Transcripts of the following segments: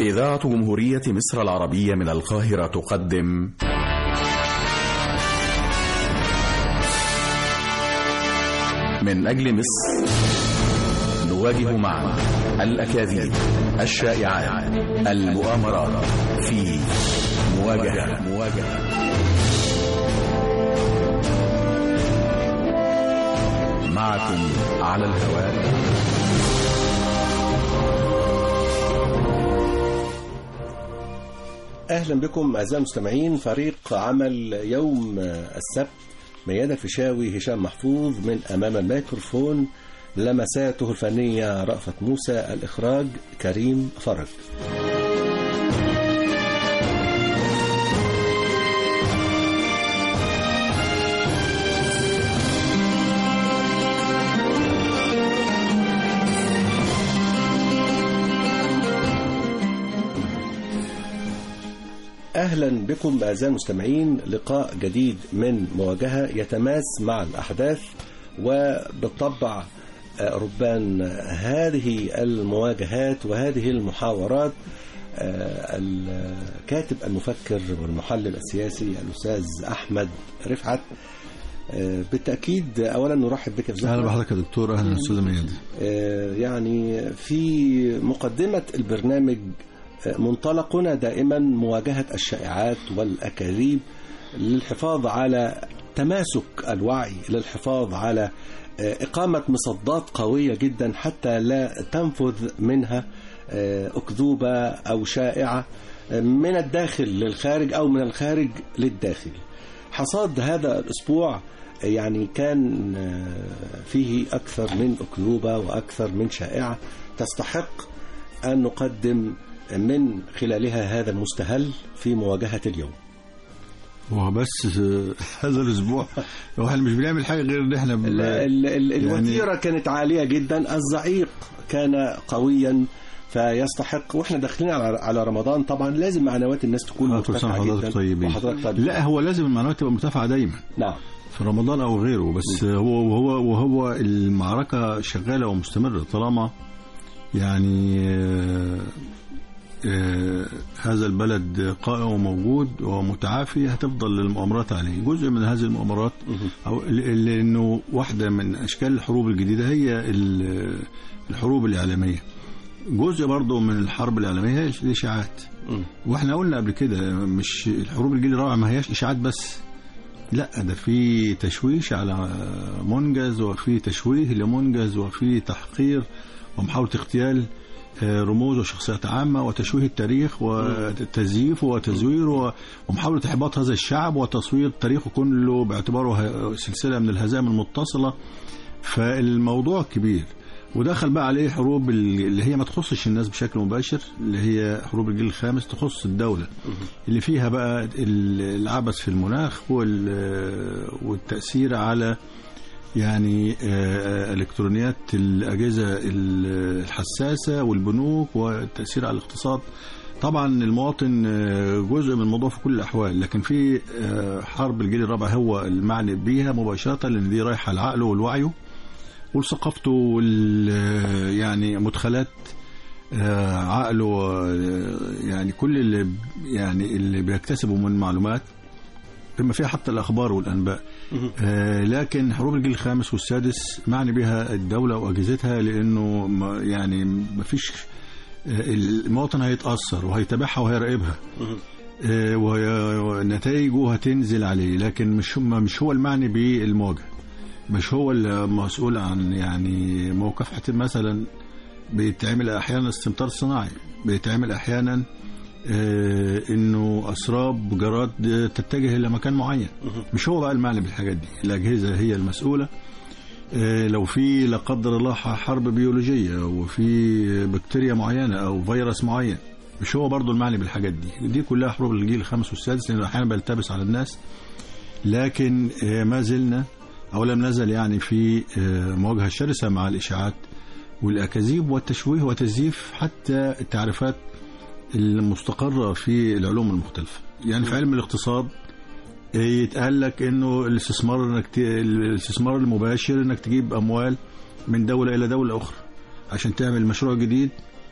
إذاعة جمهورية مصر العربية من القاهرة تقدم من أجل مصر نواجه معا الأكاذيب الشائعات المؤامرات في مواجهة مواجهة معكم على الهواء اهلا بكم اعزائي المستمعين فريق عمل يوم السبت ميادة فيشاوي هشام محفوظ من امام الميكروفون لمساته الفنيه رأفت موسى الاخراج كريم فرج اهلا بكم اعزائي المستمعين لقاء جديد من مواجهه يتماس مع الاحداث وبالطبع ربان هذه المواجهات وهذه المحاورات الكاتب المفكر والمحلل السياسي الاستاذ احمد رفعت بالتاكيد اولا نرحب بك في اهلا بحضرتك يا دكتور اهلا استاذ ميادة يعني في مقدمه البرنامج منطلقنا دائما مواجهة الشائعات والأكاذيب للحفاظ على تماسك الوعي للحفاظ على إقامة مصدات قوية جدا حتى لا تنفذ منها أكذوبة أو شائعة من الداخل للخارج أو من الخارج للداخل حصاد هذا الأسبوع يعني كان فيه أكثر من أكذوبة وأكثر من شائعة تستحق أن نقدم من خلالها هذا المستهل في مواجهة اليوم هو بس هذا الاسبوع هو احنا مش بنعمل حاجه غير ان احنا ال ال ال الوتيره يعني كانت عاليه جدا الزعيق كان قويا فيستحق واحنا داخلين على على رمضان طبعا لازم معنويات الناس تكون مرتفعه جدا طيبين. وحضرتك لا هو لازم المعنويات تبقى مرتفعه دايما نعم في رمضان او غيره بس هو وهو وهو المعركه شغاله ومستمره طالما يعني آه هذا البلد قائم وموجود ومتعافي هتفضل المؤامرات عليه جزء من هذه المؤامرات أو لأنه واحدة من أشكال الحروب الجديدة هي الحروب الإعلامية جزء برضه من الحرب الإعلامية هي الإشاعات واحنا قلنا قبل كده مش الحروب الجديدة الرابعة ما هياش إشاعات بس لا ده في تشويش على منجز وفي تشويه لمنجز وفي تحقير ومحاولة اغتيال رموز وشخصيات عامة وتشويه التاريخ وتزييف وتزوير ومحاولة إحباط هذا الشعب وتصوير تاريخه كله باعتباره سلسلة من الهزائم المتصلة فالموضوع كبير ودخل بقى عليه حروب اللي هي ما تخصش الناس بشكل مباشر اللي هي حروب الجيل الخامس تخص الدولة اللي فيها بقى العبث في المناخ والتأثير على يعني الكترونيات الاجهزه الحساسه والبنوك والتاثير على الاقتصاد طبعا المواطن جزء من الموضوع في كل الاحوال لكن في حرب الجيل الرابع هو المعني بيها مباشره لان دي رايحه لعقله ولوعيه ولثقافته وال يعني مدخلات عقله يعني كل اللي يعني اللي بيكتسبه من معلومات بما فيها حتى الأخبار والأنباء آه لكن حروب الجيل الخامس والسادس معني بها الدولة وأجهزتها لأنه ما يعني ما فيش آه المواطن هيتأثر وهيتابعها وهيراقبها آه ونتائجه هتنزل عليه لكن مش مش هو المعني بالمواجهة مش هو المسؤول عن يعني مكافحة مثلا بيتعمل أحيانا استمطار صناعي بيتعمل أحيانا آه انه اسراب جراد تتجه الى مكان معين مش هو بقى المعنى بالحاجات دي الاجهزه هي المسؤوله آه لو في لا قدر الله حرب بيولوجيه وفي بكتيريا معينه او فيروس معين مش هو برضو المعني بالحاجات دي دي كلها حروب الجيل الخامس والسادس لانه احيانا بيلتبس على الناس لكن آه ما زلنا او لم نزل يعني في مواجهه شرسه مع الاشاعات والاكاذيب والتشويه وتزييف حتى التعريفات المستقرة في العلوم المختلفة يعني في علم الاقتصاد يتقال لك انه الاستثمار انك ت... الاستثمار المباشر انك تجيب اموال من دولة الى دولة اخرى عشان تعمل مشروع جديد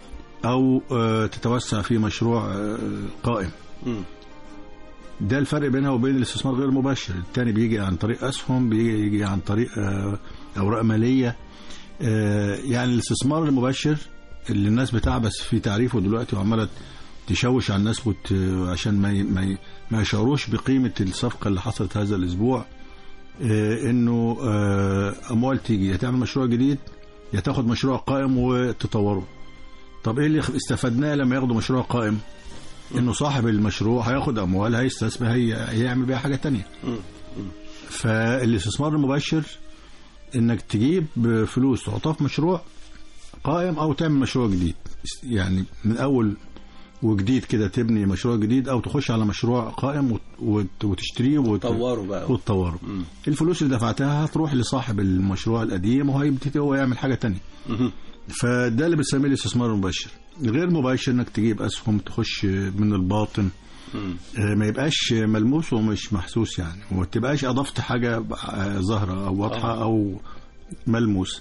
او آه، تتوسع في مشروع آه، قائم مم. ده الفرق بينها وبين الاستثمار غير المباشر التاني بيجي عن طريق اسهم بيجي يجي عن طريق آه، اوراق ماليه آه، يعني الاستثمار المباشر اللي الناس بتعبث في تعريفه دلوقتي وعماله تشوش على الناس وت... عشان ما ي... ما, ي... ما يشعروش بقيمه الصفقه اللي حصلت هذا الاسبوع آه، انه آه، اموال تيجي يا تعمل مشروع جديد يا تاخد مشروع قائم وتطوره طب ايه اللي استفدناه لما ياخدوا مشروع قائم انه صاحب المشروع هياخد اموال هيستثمر هي... هيعمل بيها حاجه تانية مم. فالاستثمار المباشر انك تجيب فلوس تحطها في مشروع قائم او تعمل مشروع جديد يعني من اول وجديد كده تبني مشروع جديد او تخش على مشروع قائم وت- وت- وتشتريه وت... طوروا بقى وتطوره مم. الفلوس اللي دفعتها هتروح لصاحب المشروع القديم وهيبتدي هو يعمل حاجه تانية مم. فده اللي بنسميه الاستثمار المباشر الغير مباشر انك تجيب اسهم تخش من الباطن مم. آه، ما يبقاش ملموس ومش محسوس يعني وما تبقاش اضفت حاجه آه، ظاهره او واضحه آه. او ملموس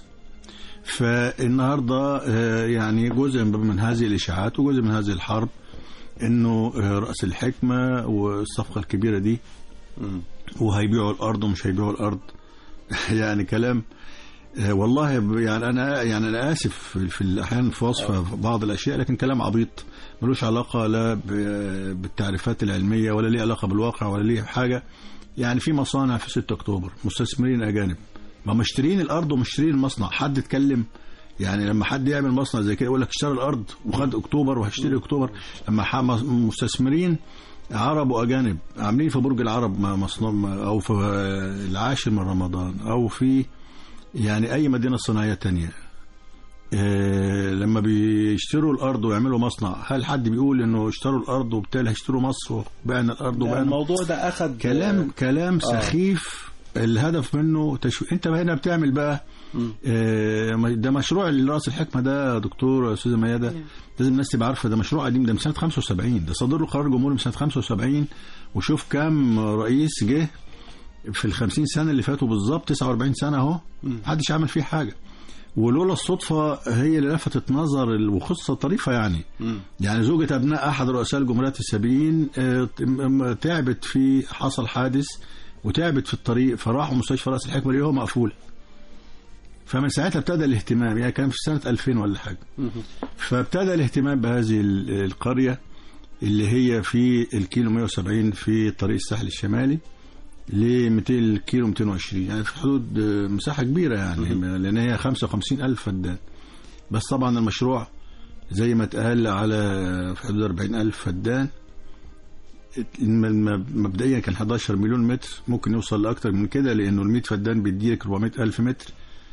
فالنهارده آه، يعني جزء من هذه الاشاعات وجزء من هذه الحرب انه آه، راس الحكمه والصفقه الكبيره دي مم. وهيبيعوا الارض ومش هيبيعوا الارض يعني كلام آه، والله ب- يعني انا يعني انا اسف في- في الاحيان في وصف بعض الاشياء لكن كلام عبيط ملوش علاقه لا ب- بالتعريفات العلميه ولا ليه علاقه بالواقع ولا ليه حاجه يعني في مصانع في 6 اكتوبر مستثمرين اجانب ما مشترين الارض ومشترين المصنع حد اتكلم يعني لما حد يعمل مصنع زي كده يقول لك اشترى الارض وخد اكتوبر وهشتري اكتوبر لما ح- مستثمرين عرب واجانب عاملين في برج العرب م- مصنع م- او في العاشر من رمضان او في يعني اي مدينه صناعيه تانية آه، لما بيشتروا الارض ويعملوا مصنع هل حد بيقول انه اشتروا الارض وبالتالي هيشتروا مصر وبعنا الارض لا، وبعنا الموضوع ده اخذ كلام كلام سخيف الهدف منه تشو... انت هنا بتعمل بقى مم. آه، ده مشروع راس الحكمه ده يا دكتور يا استاذه ميادة نعم. لازم الناس تبقى عارفه ده مشروع قديم ده من سنه 75 ده صدر له قرار جمهوري من سنه 75 وشوف كام رئيس جه في ال 50 سنه اللي فاتوا بالظبط 49 سنه اهو محدش عمل فيه حاجه ولولا الصدفه هي اللي لفتت نظر ال- وخصه طريفه يعني مم. يعني زوجة أبناء أحد رؤساء الجمهوريات السابقين آه، م- تعبت في حصل حادث وتعبت في الطريق فراحوا مستشفى رأس الحكمة لقوها مقفولة فمن ساعتها ابتدى الاهتمام يعني كان في سنة 2000 ولا حاجة مم. فابتدى الاهتمام بهذه ال- القرية اللي هي في الكيلو 170 في طريق الساحل الشمالي ل 200 كيلو 220 يعني في حدود آه، مساحة كبيرة يعني لأن هي 55 ألف فدان بس طبعا المشروع زي ما اتقال على في حدود 40 ألف فدان الم- الم- مبدئيا كان 11 مليون متر ممكن يوصل لأكتر من كده لأنه ال 100 فدان بيديك 400 ألف متر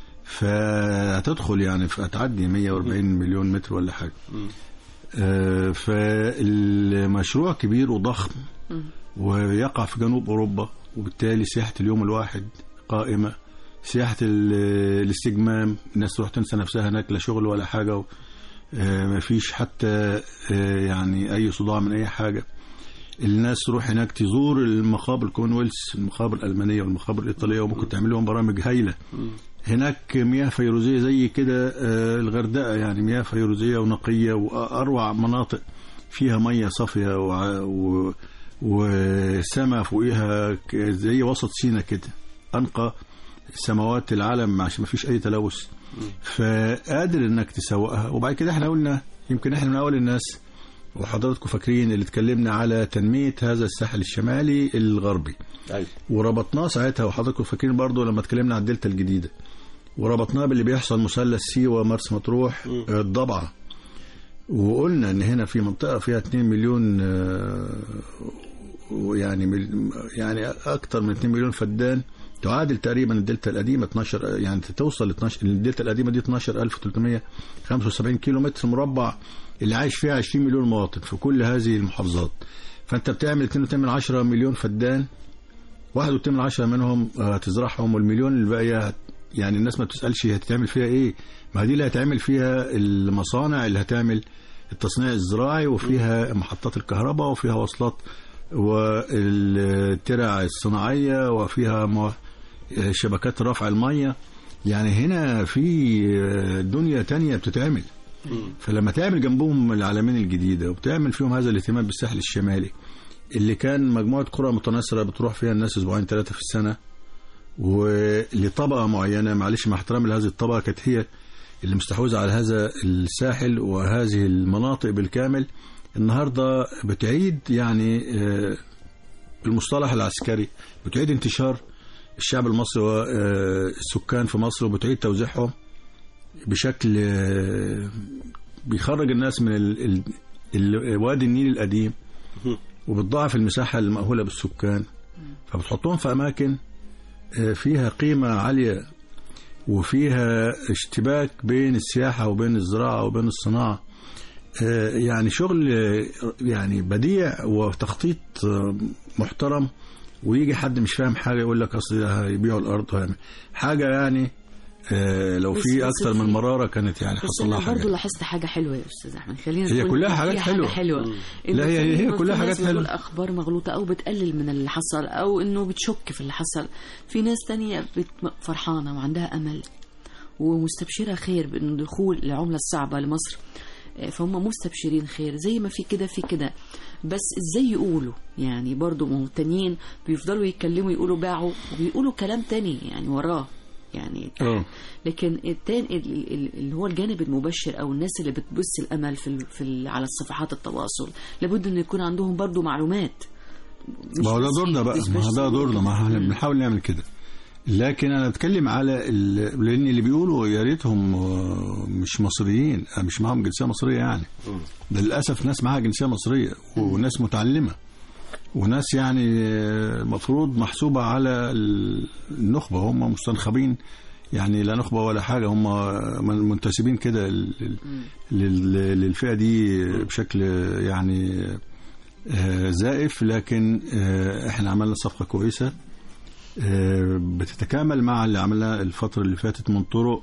فهتدخل يعني في هتعدي 140 مليون متر ولا حاجة مم. آه، فالمشروع كبير وضخم مم. ويقع في جنوب أوروبا وبالتالي سياحة اليوم الواحد قائمة سياحة ال- الاستجمام الناس تروح تنسى نفسها هناك لا شغل ولا حاجة و- آه، ما فيش حتى آه، يعني أي صداع من أي حاجة الناس تروح هناك تزور المقابر كونويلز المقابر الألمانية والمقابر الإيطالية وممكن تعمل لهم برامج هايلة مم. هناك مياه فيروزية زي كده آه، الغردقة يعني مياه فيروزية ونقية وأروع مناطق فيها مية صافية وع- و- وسما فوقيها ك- زي وسط سينا كده أنقى سماوات العالم عشان ما فيش أي تلوث فقادر إنك تسوقها وبعد كده احنا قلنا يمكن احنا من أول الناس وحضراتكم فاكرين اللي اتكلمنا على تنمية هذا الساحل الشمالي الغربي أيوة. وربطناه ساعتها وحضراتكم فاكرين برضو لما اتكلمنا عن الدلتا الجديدة وربطناه باللي بيحصل مثلث سيوة مرسى مطروح مم. آه، الضبعة وقلنا ان هنا في منطقة فيها 2 مليون آه، ويعني مل- يعني اكتر من 2 مليون فدان تعادل تقريبا الدلتا القديمة 12 يعني توصل ل 12 الدلتا القديمة دي 12375 كيلو متر مربع اللي عايش فيها 20 مليون مواطن في كل هذه المحافظات فانت بتعمل 2.8 مليون فدان واحد واتنين من عشرة منهم آه، هتزرعهم والمليون اللي باقية هت- يعني الناس ما بتسألش هتتعمل فيها ايه ما دي اللي هتعمل فيها المصانع اللي هتعمل التصنيع الزراعي وفيها محطات الكهرباء وفيها وصلات والترع الصناعية وفيها مو- آه، شبكات رفع المية يعني هنا في آه، دنيا تانية بتتعمل فلما تعمل جنبهم العالمين الجديده وبتعمل فيهم هذا الاهتمام بالساحل الشمالي اللي كان مجموعه قرى متناثره بتروح فيها الناس اسبوعين ثلاثه في السنه ولطبقه معينه معلش مع احترامي لهذه الطبقه كانت هي اللي مستحوذه على هذا الساحل وهذه المناطق بالكامل النهارده بتعيد يعني آه، المصطلح العسكري بتعيد انتشار الشعب المصري والسكان في مصر وبتعيد توزيعهم بشكل آه، بيخرج الناس من ال- ال- ال- وادي النيل القديم وبتضاعف المساحة المأهولة بالسكان فبتحطهم في أماكن آه، فيها قيمة عالية وفيها اشتباك بين السياحة وبين الزراعة وبين الصناعة آه، يعني شغل آه، يعني بديع وتخطيط آه، محترم ويجي حد مش فاهم حاجة يقول لك أصل هيبيعوا الأرض وهيعمل حاجة يعني آه، لو بس- في بس أكتر في- من مرارة كانت يعني بس حصل انا لها برضه حاجة لاحظت حاجه حلوه يا استاذ احمد خلينا هي نقول كلها إن حاجات فيها حلوة. حاجه حلوه إنه لا، هي- في- هي في كلها ناس حاجات بتقول حلوة. اخبار مغلوطه او بتقلل من اللي حصل او انه بتشك في اللي حصل في ناس تانية بت- فرحانه وعندها امل ومستبشره خير بانه دخول العمله الصعبه لمصر آه، فهم مستبشرين خير زي ما في كده في كده بس ازاي يقولوا يعني برضو ما هو التانيين بيفضلوا يتكلموا يقولوا باعوا وبيقولوا كلام تاني يعني وراه يعني اه لكن التاني ال- ال- اللي هو الجانب المبشر او الناس اللي بتبث الامل في ال في ال على الصفحات التواصل لابد انه يكون عندهم برضو معلومات مش ما هو ده بس- دورنا بقى مش ما هو بس ده دورنا ما احنا مم. بنحاول نعمل كده لكن انا اتكلم على ال... لان اللي بيقولوا يا ريتهم آه، مش مصريين آه، مش معاهم جنسيه مصريه يعني ده للاسف ناس معاها جنسيه مصريه وناس متعلمه وناس يعني آه، مفروض محسوبه على ال- النخبه هم مستنخبين يعني لا نخبه ولا حاجه هم من- منتسبين كده لل- لل- للفئه دي بشكل يعني آه، زائف لكن آه، احنا عملنا صفقه كويسه آه، بتتكامل مع اللي عملناه الفتره اللي فاتت من طرق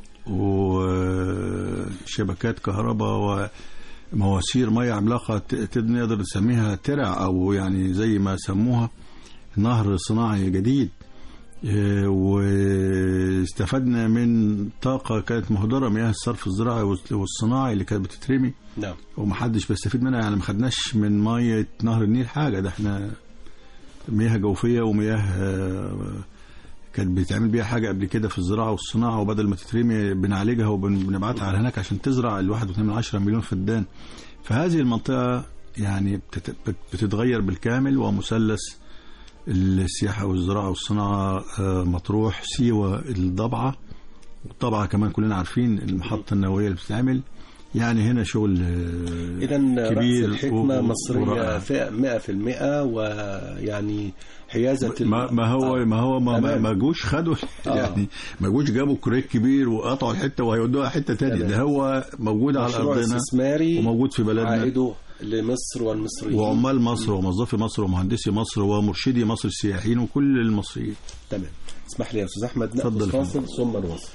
وشبكات كهرباء ومواسير ميه عملاقه ت- ت- نقدر نسميها ترع او يعني زي ما سموها نهر صناعي جديد آه، واستفدنا من طاقه كانت مهدره مياه الصرف الزراعي والص- والصناعي اللي كانت بتترمي نعم ومحدش بيستفيد منها يعني ما خدناش من ميه نهر النيل حاجه ده احنا مياه جوفيه ومياه آه، كانت بيتعمل بيها حاجه قبل كده في الزراعه والصناعه وبدل ما تترمي بنعالجها وبنبعتها على هناك عشان تزرع الواحد واتنين من عشرة مليون فدان فهذه المنطقه يعني بتت- بت- بتتغير بالكامل ومثلث السياحه والزراعه والصناعه آه، مطروح سيوه الضبعه والضبعه كمان كلنا عارفين المحطه النوويه اللي بتتعمل يعني هنا شغل آه، إذا رأس كبير الحكمة و- مصرية ورائع. فئة 100% ويعني حيازة ال- ما, ما هو آه. ما هو ما, ما, تمام. ما جوش خدوا آه. يعني ما جوش جابوا كريك كبير وقطعوا الحته وهيودوها حته تانية تمام. ده هو موجود على مشروع ارضنا استثماري وموجود في بلدنا عائده لمصر والمصريين وعمال مصر وموظفي مصر ومهندسي مصر ومرشدي مصر السياحيين وكل المصريين تمام اسمح لي يا أستاذ أحمد اتفضل نأخذ يا فاصل ثم نواصل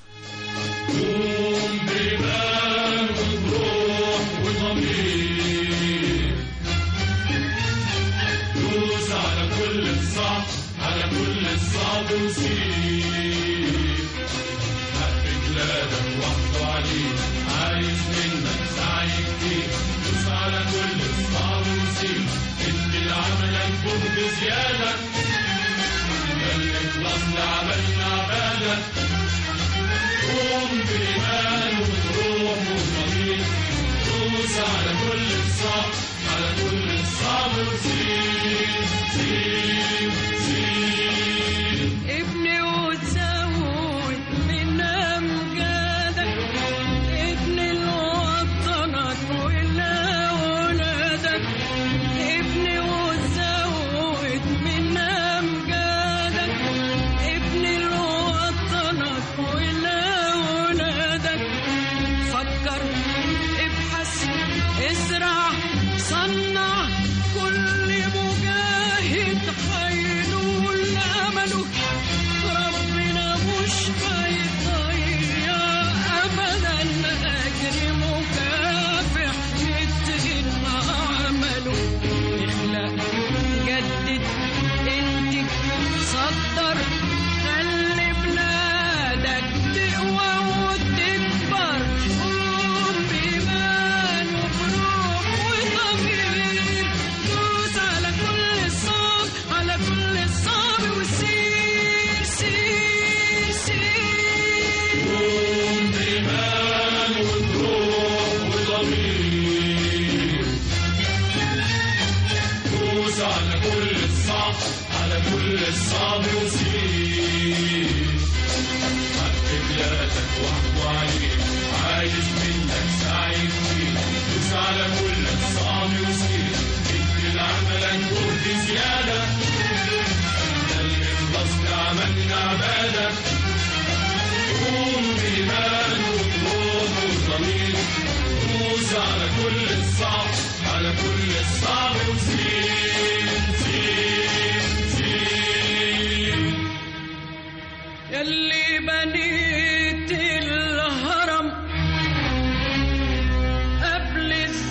دوس على كل الصعب على كل الصعب وسيب حق بلادك وحده عليك عايز منك سعي كتير دوس على كل الصعب وسيب ادي لعملك جهد زيادة خلي خلاص لعملنا عبادة قوم بإيمان وبروح وضمير دوس على كل الصعب على كل الصعب وسيب سيب سيب ابني وتزود من امجادك ابني لوطنك ولأولادك ابني وتزود من امجادك ابني لوطنك ولأولادك فكر ابحث ازرع صنع كل مجاهد على كل الصعب وسيب حق بلادك واحكوا عليك عايز منك سعي كتير دوس على كل الصعب وسيب ادي لعملك جهد زيادة ده اللي خلصت عملنا عبادك قوم بإيمان وطموح وضمير دوس على كل الصعب على كل الصعب وسيب سيب سيب يلي بنيت الهرم قبل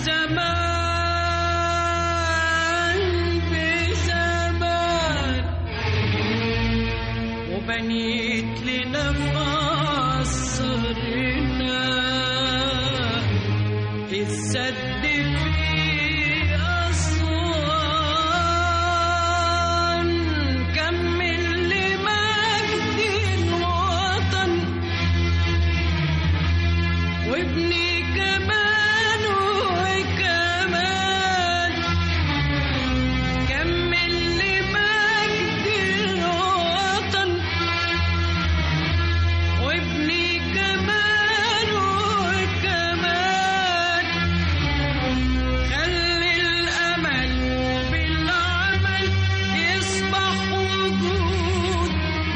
الزمان بزمان وبنيت لنا في عصرنا السد في أسوان كمل لمجد الوطن وابني كمان وكمان كمل لمجد الوطن وابني كمان وكمان خلي الأمل بالعمل يصبح وجود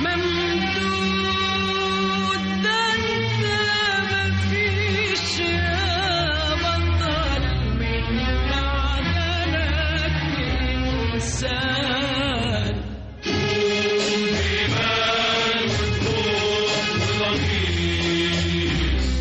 ممدود ده انت مفيش يا بطل من معدنك إنسان إيمان وطموح وضمير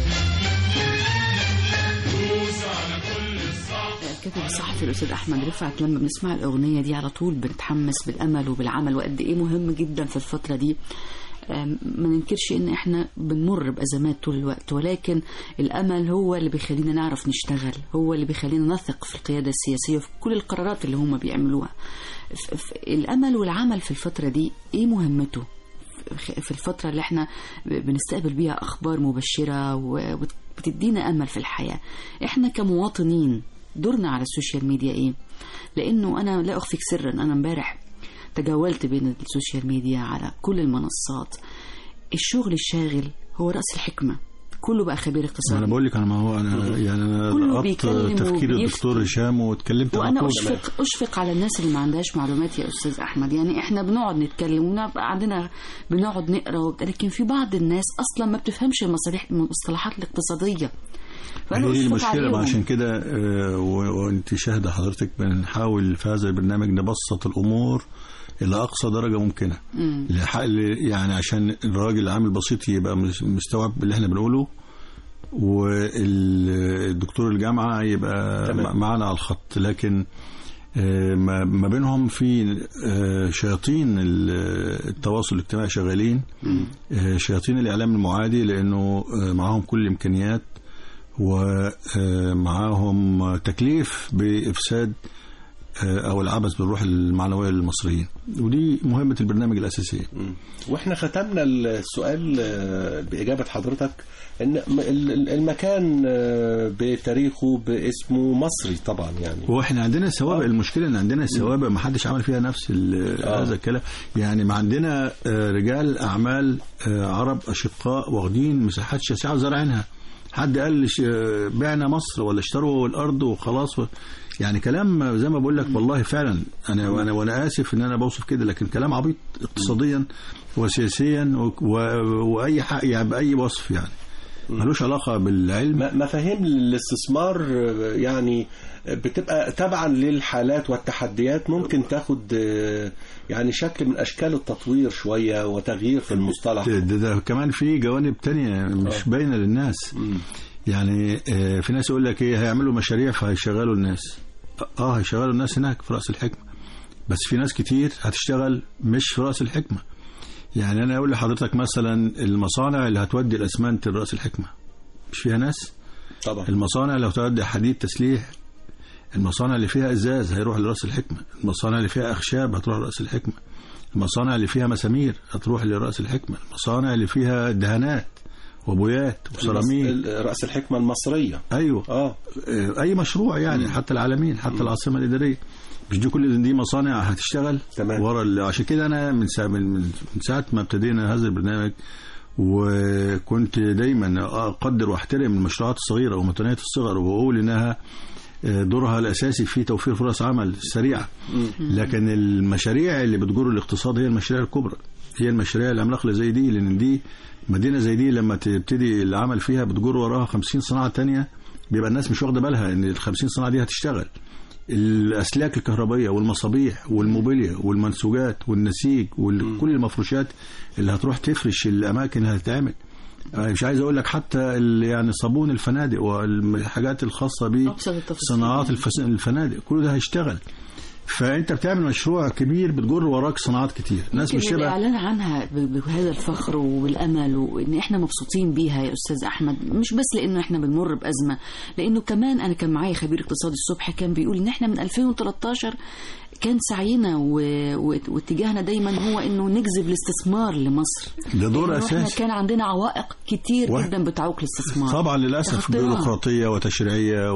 دوس على كل الصعب الكاتب الصحفي الاستاذ احمد رفعت لما بنسمع الاغنيه دي على طول بنتحمس بالامل وبالعمل وقد ايه مهم جدا في الفتره دي أم، ما ننكرش ان احنا بنمر بازمات طول الوقت ولكن الامل هو اللي بيخلينا نعرف نشتغل هو اللي بيخلينا نثق في القياده السياسيه وفي كل القرارات اللي هم بيعملوها ف- ف- الامل والعمل في الفتره دي ايه مهمته في الفترة اللي احنا بنستقبل بيها أخبار مبشرة وبتدينا أمل في الحياة احنا كمواطنين دورنا على السوشيال ميديا ايه لأنه أنا لا أخفيك سرا أنا امبارح تجولت بين السوشيال ميديا على كل المنصات الشغل الشاغل هو رأس الحكمة كله بقى خبير اقتصادي انا بقول لك انا ما هو انا يعني انا كله لقطت بيكلم تفكير وبيفتي. الدكتور هشام واتكلمت على وانا طول اشفق اشفق على الناس اللي ما عندهاش معلومات يا استاذ احمد يعني احنا بنقعد نتكلم ونبقى عندنا بنقعد نقرا وبتاع، لكن في بعض الناس اصلا ما بتفهمش المصالح المصطلحات الاقتصاديه فانا هي دي اشفق المشكلة عليهم بقى عشان كده آه، و- وانت شاهدة حضرتك بنحاول في هذا البرنامج نبسط الأمور إلى أقصى درجة ممكنة مم. لح- ل- يعني عشان الراجل العامل البسيط يبقى مس- مستوعب اللي احنا بنقوله والدكتور الجامعة يبقى تمام. م- معانا على الخط لكن آه، ما ما بينهم في آه، شياطين ال- التواصل الاجتماعي شغالين آه، شياطين الإعلام المعادي لأنه آه، معاهم كل الإمكانيات ومعاهم تكليف بإفساد آه، أو العبث بالروح المعنوية للمصريين ودي مهمة البرنامج الأساسية واحنا ختمنا السؤال آه، بإجابة حضرتك ان م- ال- ال- المكان آه، بتاريخه باسمه مصري طبعا يعني واحنا عندنا سوابق المشكله ان عندنا سوابق ما حدش عمل فيها نفس ال- آه. هذا الكلام يعني ما عندنا آه، رجال اعمال آه، عرب اشقاء واخدين مساحات شاسعه وزارعينها حد قال ش- آه، بعنا مصر ولا اشتروا الارض وخلاص و... يعني كلام زي ما بقول لك والله فعلا انا وانا وانا اسف ان انا بوصف كده لكن كلام عبيط اقتصاديا وسياسيا و... و... واي حق يعني باي وصف يعني ملوش علاقه بالعلم م- مفاهيم الاستثمار آه، يعني بتبقى تبعا للحالات والتحديات ممكن تاخد آه، يعني شكل من اشكال التطوير شويه وتغيير في المصطلح ده, ده كمان في جوانب تانية مش باينة للناس يعني آه، في ناس يقول لك ايه هيعملوا مشاريع فهيشغلوا الناس اه هيشغلوا الناس هناك في رأس الحكمة بس في ناس كتير هتشتغل مش في رأس الحكمة يعني انا اقول لحضرتك مثلا المصانع اللي هتودي الاسمنت لرأس الحكمة مش فيها ناس طبعا المصانع اللي هتودي حديد تسليح المصانع اللي فيها ازاز هيروح لراس الحكمه المصانع اللي فيها اخشاب هتروح لراس الحكمه المصانع اللي فيها مسامير هتروح لراس الحكمه المصانع اللي فيها دهانات وبويات وسيراميك ال- رأس الحكمة المصرية ايوه اه آه، اي مشروع يعني حتى العالمين حتى العاصمه الاداريه مش دي كل دي مصانع هتشتغل تمام. ورا ال- عشان كده انا من ساعه من, من من ساعه ما ابتدينا هذا البرنامج وكنت دايما اقدر واحترم المشروعات الصغيره ومتناهيه الصغر وبقول انها آه، دورها الاساسي في توفير فرص عمل سريعه لكن المشاريع اللي بتجر الاقتصاد هي المشاريع الكبرى هي المشاريع العملاقه اللي زي دي لان دي مدينه زي دي لما تبتدي العمل فيها بتجر وراها 50 صناعه تانية بيبقى الناس مش واخده بالها ان ال 50 صناعه دي هتشتغل الاسلاك الكهربائيه والمصابيح والموبيليا والمنسوجات والنسيج وكل المفروشات اللي هتروح تفرش الاماكن اللي هتتعمل أنا مش عايز اقول لك حتى ال- يعني صابون الفنادق والحاجات الخاصه أبسط التفاصيل. بصناعات الفس- الفنادق كل ده هيشتغل فانت بتعمل مشروع كبير بتجر وراك صناعات كتير الناس مش يمكن شبه الاعلان عنها ب- بهذا الفخر وبالامل وان احنا مبسوطين بيها يا استاذ احمد مش بس لانه احنا بنمر بازمه لانه كمان انا كان معايا خبير اقتصادي الصبح كان بيقول ان احنا من 2013 كان سعينا و... و... واتجاهنا دايما هو انه نجذب الاستثمار لمصر ده دور لأنه احنا اساسي كان عندنا عوائق كتير واحد- جدا بتعوق الاستثمار طبعا للاسف تخطيها. بيروقراطيه وتشريعيه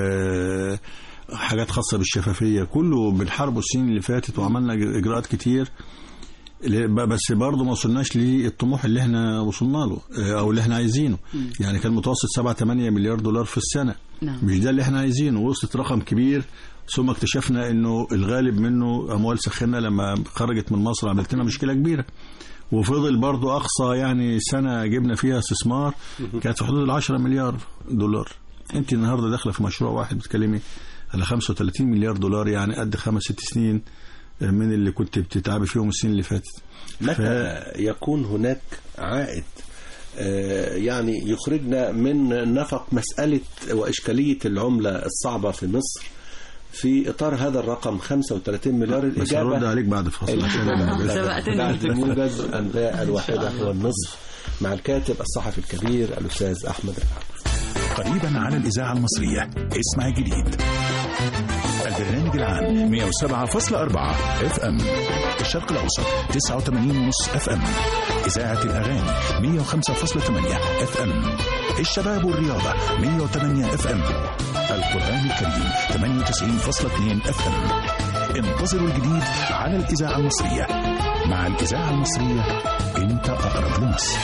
وحاجات خاصه بالشفافيه كله بنحاربه السنين اللي فاتت وعملنا اجراءات كتير ل- ب- بس برضه ما وصلناش للطموح اللي احنا وصلنا له آه، او اللي احنا عايزينه يعني كان متوسط 7 8 مليار دولار في السنه نعم. مش ده اللي احنا عايزينه وصلت رقم كبير ثم اكتشفنا انه الغالب منه اموال سخنه لما خرجت من مصر عملت لنا مشكله كبيره وفضل برضو اقصى يعني سنه جبنا فيها استثمار كانت في حدود ال 10 مليار دولار انت النهارده داخله في مشروع واحد بتتكلمي على 35 مليار دولار يعني قد خمس ست سنين من اللي كنت بتتعبي فيهم السنين اللي فاتت متى يكون هناك عائد آه، يعني يخرجنا من نفق مسألة وإشكالية العملة الصعبة في مصر في إطار هذا الرقم 35 مليار بس هرد الإجابة عليك بعد الفاصل عشان أنا- سبقتني. بعد موجز أنباء الواحدة والنصف مع الكاتب الصحفي الكبير الأستاذ أحمد رفعت قريبا على الإذاعة المصرية اسمع جديد البرنامج العام 107.4 اف ام الشرق الأوسط 89.5 اف ام إذاعة الأغاني 105.8 اف ام الشباب والرياضة 108 اف ام القرآن الكريم 98.2 اف ام انتظروا الجديد على الإذاعة المصرية مع الإذاعة المصرية انت أقرب لمصر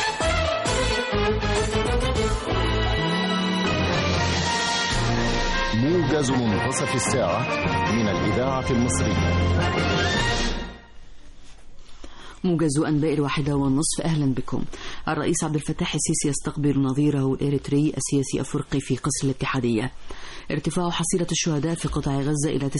موجز منتصف الساعة من الإذاعة المصرية موجز أنباء الواحدة والنصف أهلا بكم الرئيس عبد الفتاح السيسي يستقبل نظيره الإريتري السياسي أفريقي في قصر الاتحادية ارتفاع حصيلة الشهداء في قطاع غزة إلى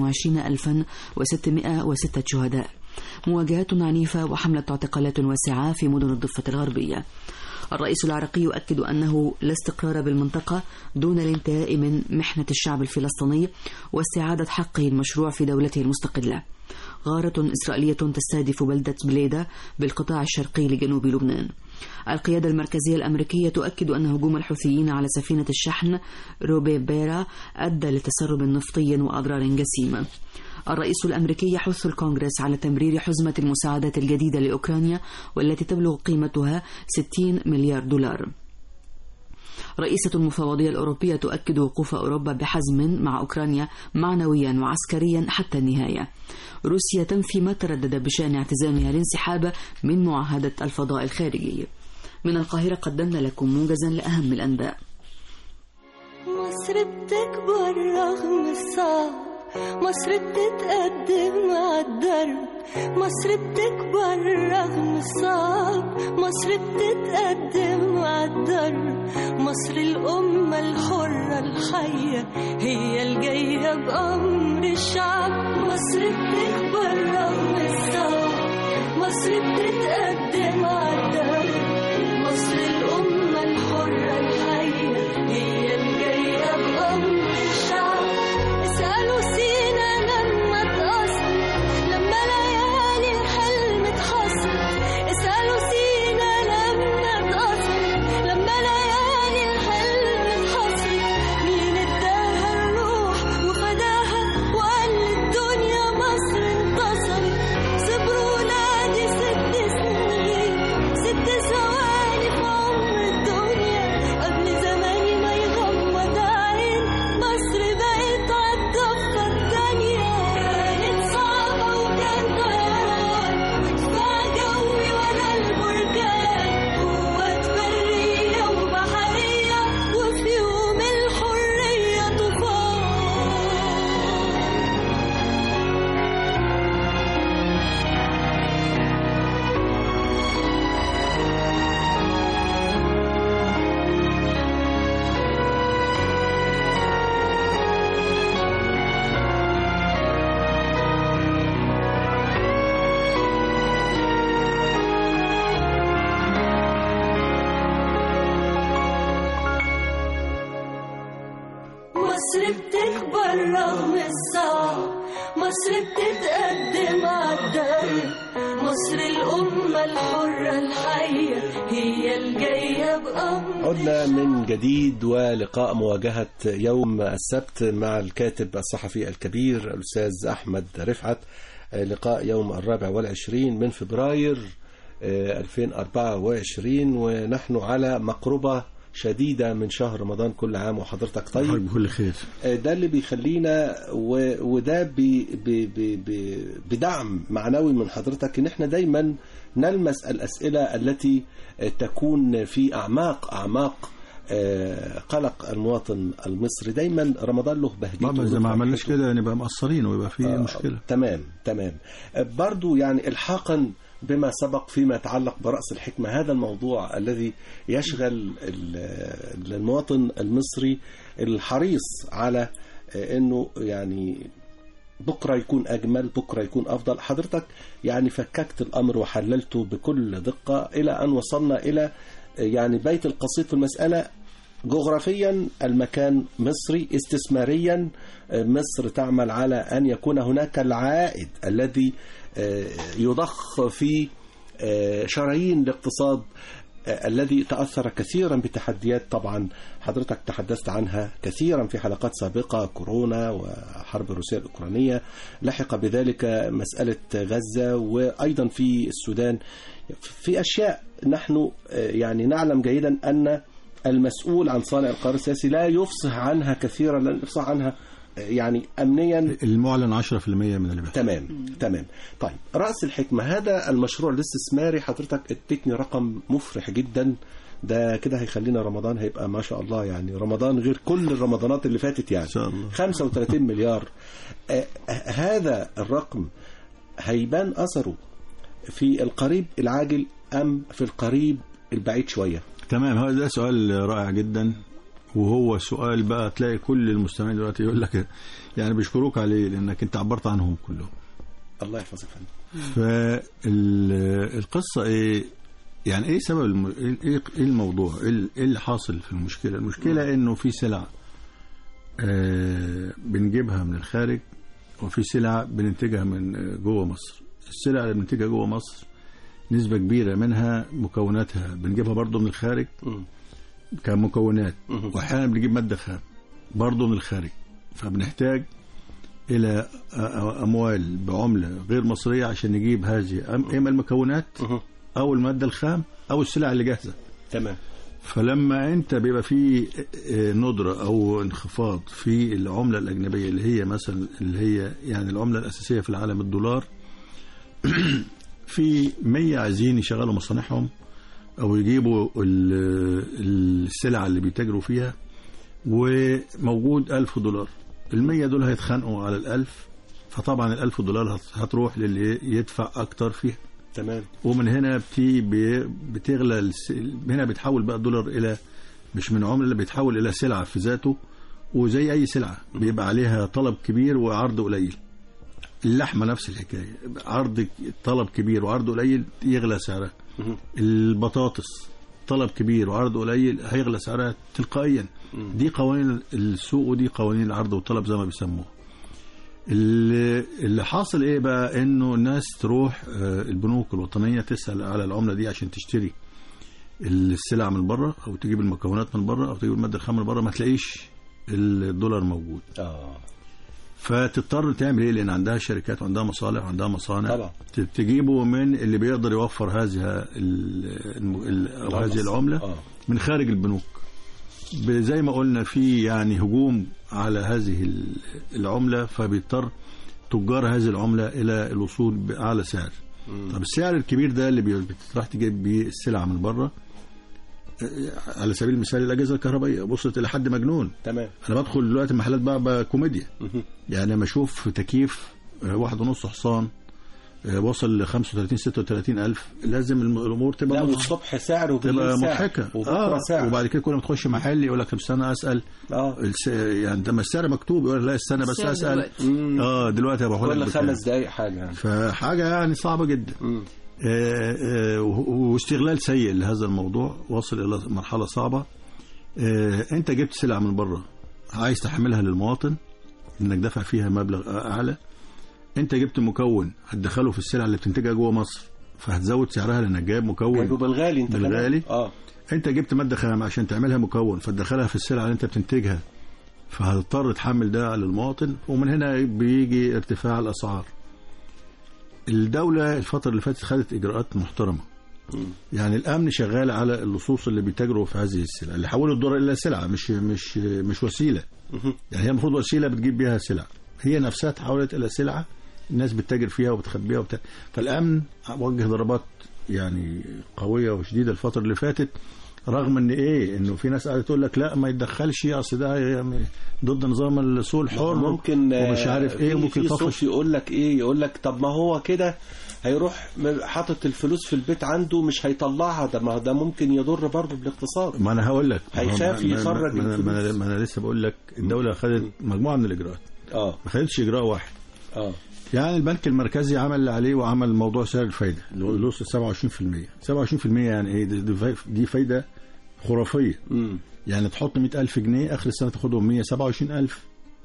29606 شهداء مواجهات عنيفة وحملة اعتقالات واسعة في مدن الضفة الغربية الرئيس العراقي يؤكد أنه لا استقرار بالمنطقة دون الانتهاء من محنة الشعب الفلسطيني واستعادة حقه المشروع في دولته المستقلة غارة إسرائيلية تستهدف بلدة بليدة بالقطاع الشرقي لجنوب لبنان القيادة المركزية الأمريكية تؤكد أن هجوم الحوثيين على سفينة الشحن روبي بيرا أدى لتسرب نفطي وأضرار جسيمة الرئيس الأمريكي يحث الكونغرس على تمرير حزمة المساعدات الجديدة لأوكرانيا والتي تبلغ قيمتها 60 مليار دولار رئيسة المفوضية الأوروبية تؤكد وقوف أوروبا بحزم مع أوكرانيا معنويا وعسكريا حتى النهاية روسيا تنفي ما تردد بشأن اعتزامها الانسحاب من معاهدة الفضاء الخارجي من القاهرة قدمنا لكم موجزا لأهم الأنباء مصر بتكبر رغم الصعب مصر بتتقدم مع الدرب مصر بتكبر رغم الصعب مصر بتتقدم مع الدرب مصر الأمة الحرة الحية هي الجاية بأمر الشعب مصر بتكبر رغم الصعب مصر بتتقدم مع الدرب مصر الأمة الحرة الحية هي الجاية بأمر الشعب اسألوا سينا لما اتأثر لما ليالي الحلم اتحصر اسألوا سينا لما اتأثر لما ليالي الحلم اتحصر مين اداها الروح وفداها وقال للدنيا مصر انتصرت صبروا ولادي ست سنين ست مصر بتتقدم عالدرب مصر الأمة الحرة الحية هي الجاية بأمر عدنا من جديد ولقاء مواجهة يوم السبت مع الكاتب الصحفي الكبير الأستاذ أحمد رفعت لقاء يوم الرابع والعشرين من فبراير آه، 2024 ونحن على مقربة شديدة من شهر رمضان كل عام وحضرتك طيب طيب بكل خير ده اللي بيخلينا و... وده بي... بي... بي... بي... بدعم معنوي من حضرتك ان احنا دايما نلمس الاسئله التي تكون في اعماق اعماق آه، قلق المواطن المصري دايما رمضان له بهجته بابا اذا وله ما عملناش فرحته. كده نبقى مقصرين ويبقى في آه، مشكله تمام تمام آه، برضو يعني الحاقا بما سبق فيما يتعلق برأس الحكمة هذا الموضوع الذي يشغل ال- المواطن المصري الحريص على آه، انه يعني بكره يكون اجمل بكره يكون افضل حضرتك يعني فككت الامر وحللته بكل دقه الى ان وصلنا الى آه، يعني بيت القصيد في المساله جغرافيا المكان مصري استثماريا آه، مصر تعمل على ان يكون هناك العائد الذي آه، يضخ في آه، شرايين الاقتصاد آه، الذي تأثر كثيرا بتحديات طبعا حضرتك تحدثت عنها كثيرا في حلقات سابقة كورونا وحرب روسيا الأوكرانية لحق بذلك مسألة غزة وأيضا في السودان في أشياء نحن آه، يعني نعلم جيدا أن المسؤول عن صانع القرار السياسي لا يفصح عنها كثيرا لن يفصح عنها آه، يعني أمنيا المعلن 10% من اللي بيحصل تمام تمام طيب رأس الحكمة هذا المشروع الاستثماري حضرتك اديتني رقم مفرح جدا ده كده هيخلينا رمضان هيبقى ما شاء الله يعني رمضان غير كل الرمضانات اللي فاتت يعني إن شاء الله. 35 مليار آه هذا الرقم هيبان أثره في القريب العاجل أم في القريب البعيد شوية تمام هذا ده سؤال رائع جدا وهو سؤال بقى تلاقي كل المستمعين دلوقتي يقول لك يعني بيشكروك عليه لانك انت عبرت عنهم كلهم الله يحفظك يا فندم فالقصة ايه يعني ايه سبب الم... ايه إيه الموضوع ايه ال- إيه اللي حاصل في المشكلة المشكلة انه في سلع آه بنجيبها من الخارج وفي سلع بننتجها من آه، جوه مصر السلع اللي بننتجها جوه مصر نسبة كبيرة منها مكوناتها بنجيبها برضو من الخارج مم. كمكونات مهم. واحيانا بنجيب ماده خام برضه من الخارج فبنحتاج الى أ- أ- اموال بعمله غير مصريه عشان نجيب هذه أم- اما المكونات مهم. او الماده الخام او السلع اللي جاهزه تمام فلما انت بيبقى في آه، ندره او انخفاض في العمله الاجنبيه اللي هي مثلا اللي هي يعني العمله الاساسيه في العالم الدولار في 100 عايزين يشغلوا مصانعهم او يجيبوا ال- السلع اللي بيتاجروا فيها وموجود 1000 دولار ال 100 دول هيتخانقوا على ال 1000 فطبعا ال 1000 دولار هت- هتروح للي يدفع اكتر فيها تمام ومن هنا بتي بي- بتغلى الس- هنا بيتحول بقى الدولار الى مش من عمله بيتحول الى سلعه في ذاته وزي اي سلعه بيبقى عليها طلب كبير وعرض قليل اللحمه نفس الحكايه عرض طلب كبير وعرض قليل يغلى سعرها مهم. البطاطس طلب كبير وعرض قليل هيغلى سعرها تلقائيا دي قوانين السوق ودي قوانين العرض والطلب زي ما بيسموها اللي, اللي حاصل ايه بقى انه الناس تروح آه، البنوك الوطنيه تسال على العمله دي عشان تشتري السلع من بره او تجيب المكونات من بره او تجيب الماده الخام من بره ما تلاقيش الدولار موجود اه فتضطر تعمل ايه لان عندها شركات وعندها مصالح وعندها مصانع طبعا. ت- تجيبه من اللي بيقدر يوفر هذه ال- الم- ال- او هذه العمله اه من خارج البنوك ب- زي ما قلنا في يعني هجوم على هذه ال- العمله فبيضطر تجار هذه العمله الى الوصول باعلى سعر طب السعر الكبير ده اللي بي- بتروح تجيب بيه السلع من بره آه، على سبيل المثال الاجهزه الكهربائيه وصلت الى حد مجنون تمام انا بدخل دلوقتي محلات بقى, بقى كوميديا مهم. يعني لما اشوف تكييف آه، واحد ونص حصان آه، وصل ل 35 36 الف لازم الم- الامور لا تبقى مض- والصبح سعر وبالليل تبقى سعر مضحكه وبكره اه سعر وبعد كده كل ما تخش محل يقول لك طب استنى اسال اه الس... يعني لما السعر مكتوب يقول لك لا استنى بس السعر اسال دلوقتي. مم. اه دلوقتي هبقى كل لك بكام. خمس دقايق حاجه يعني فحاجه يعني صعبه جدا مم. آه، آه، و- واستغلال سيء لهذا الموضوع واصل الى مرحله صعبه آه، انت جبت سلعه من بره عايز تحملها للمواطن انك دافع فيها مبلغ اعلى انت جبت مكون هتدخله في السلع اللي بتنتجها جوه مصر فهتزود سعرها لانك جايب مكون جايبه بالغالي انت كمان. بالغالي. اه انت جبت ماده خام عشان تعملها مكون فتدخلها في السلع اللي انت بتنتجها فهتضطر تحمل ده على المواطن ومن هنا بيجي ارتفاع الاسعار الدولة الفترة اللي فاتت خدت إجراءات محترمة يعني الأمن شغال على اللصوص اللي بيتاجروا في هذه السلع اللي حولوا الدولار إلى سلعة مش مش مش وسيلة يعني هي المفروض وسيلة بتجيب بيها سلع هي نفسها تحولت إلى سلعة الناس بتتاجر فيها وبتخبيها وبتاع فالأمن وجه ضربات يعني قوية وشديدة الفترة اللي فاتت رغم ان ايه انه في ناس قاعده تقول لك لا ما يتدخلش اصل ده يعني ضد نظام السوق الحر ممكن آه، ومش عارف ايه في- وممكن في صوت يطفش يقول لك ايه يقول لك طب ما هو كده هيروح م- حاطط الفلوس في البيت عنده مش هيطلعها ده ما ده ممكن يضر برضه بالاقتصاد ما انا هقول لك هيخاف ما- ما- يخرج ما, ما, ما, الفلوس. ما انا لسه بقول لك الدوله خدت مجموعه من الاجراءات اه ما خدتش اجراء واحد اه يعني البنك المركزي عمل اللي عليه وعمل موضوع سعر الفايده اللي هو اللي وصل 27% 27% يعني ايه دي, دي فاي- دي فايده خرافيه امم يعني تحط 100000 جنيه اخر السنه تاخدهم 127000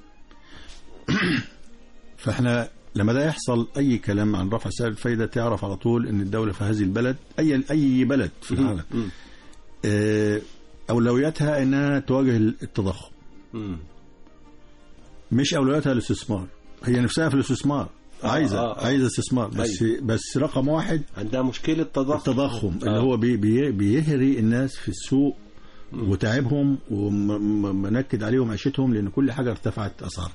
فاحنا لما ده يحصل اي كلام عن رفع سعر الفايده تعرف على طول ان الدوله في هذه البلد اي اي بلد في العالم مم. آه، اولوياتها انها تواجه التضخم مم. مش اولوياتها الاستثمار هي نفسها في الاستثمار عايزه آه، آه. عايزه استثمار بس بس رقم واحد عندها مشكله تضخم التضخم اللي آه. هو بي بي بيهري الناس في السوق وتعبهم ومنكد عليهم عيشتهم لان كل حاجه ارتفعت اسعار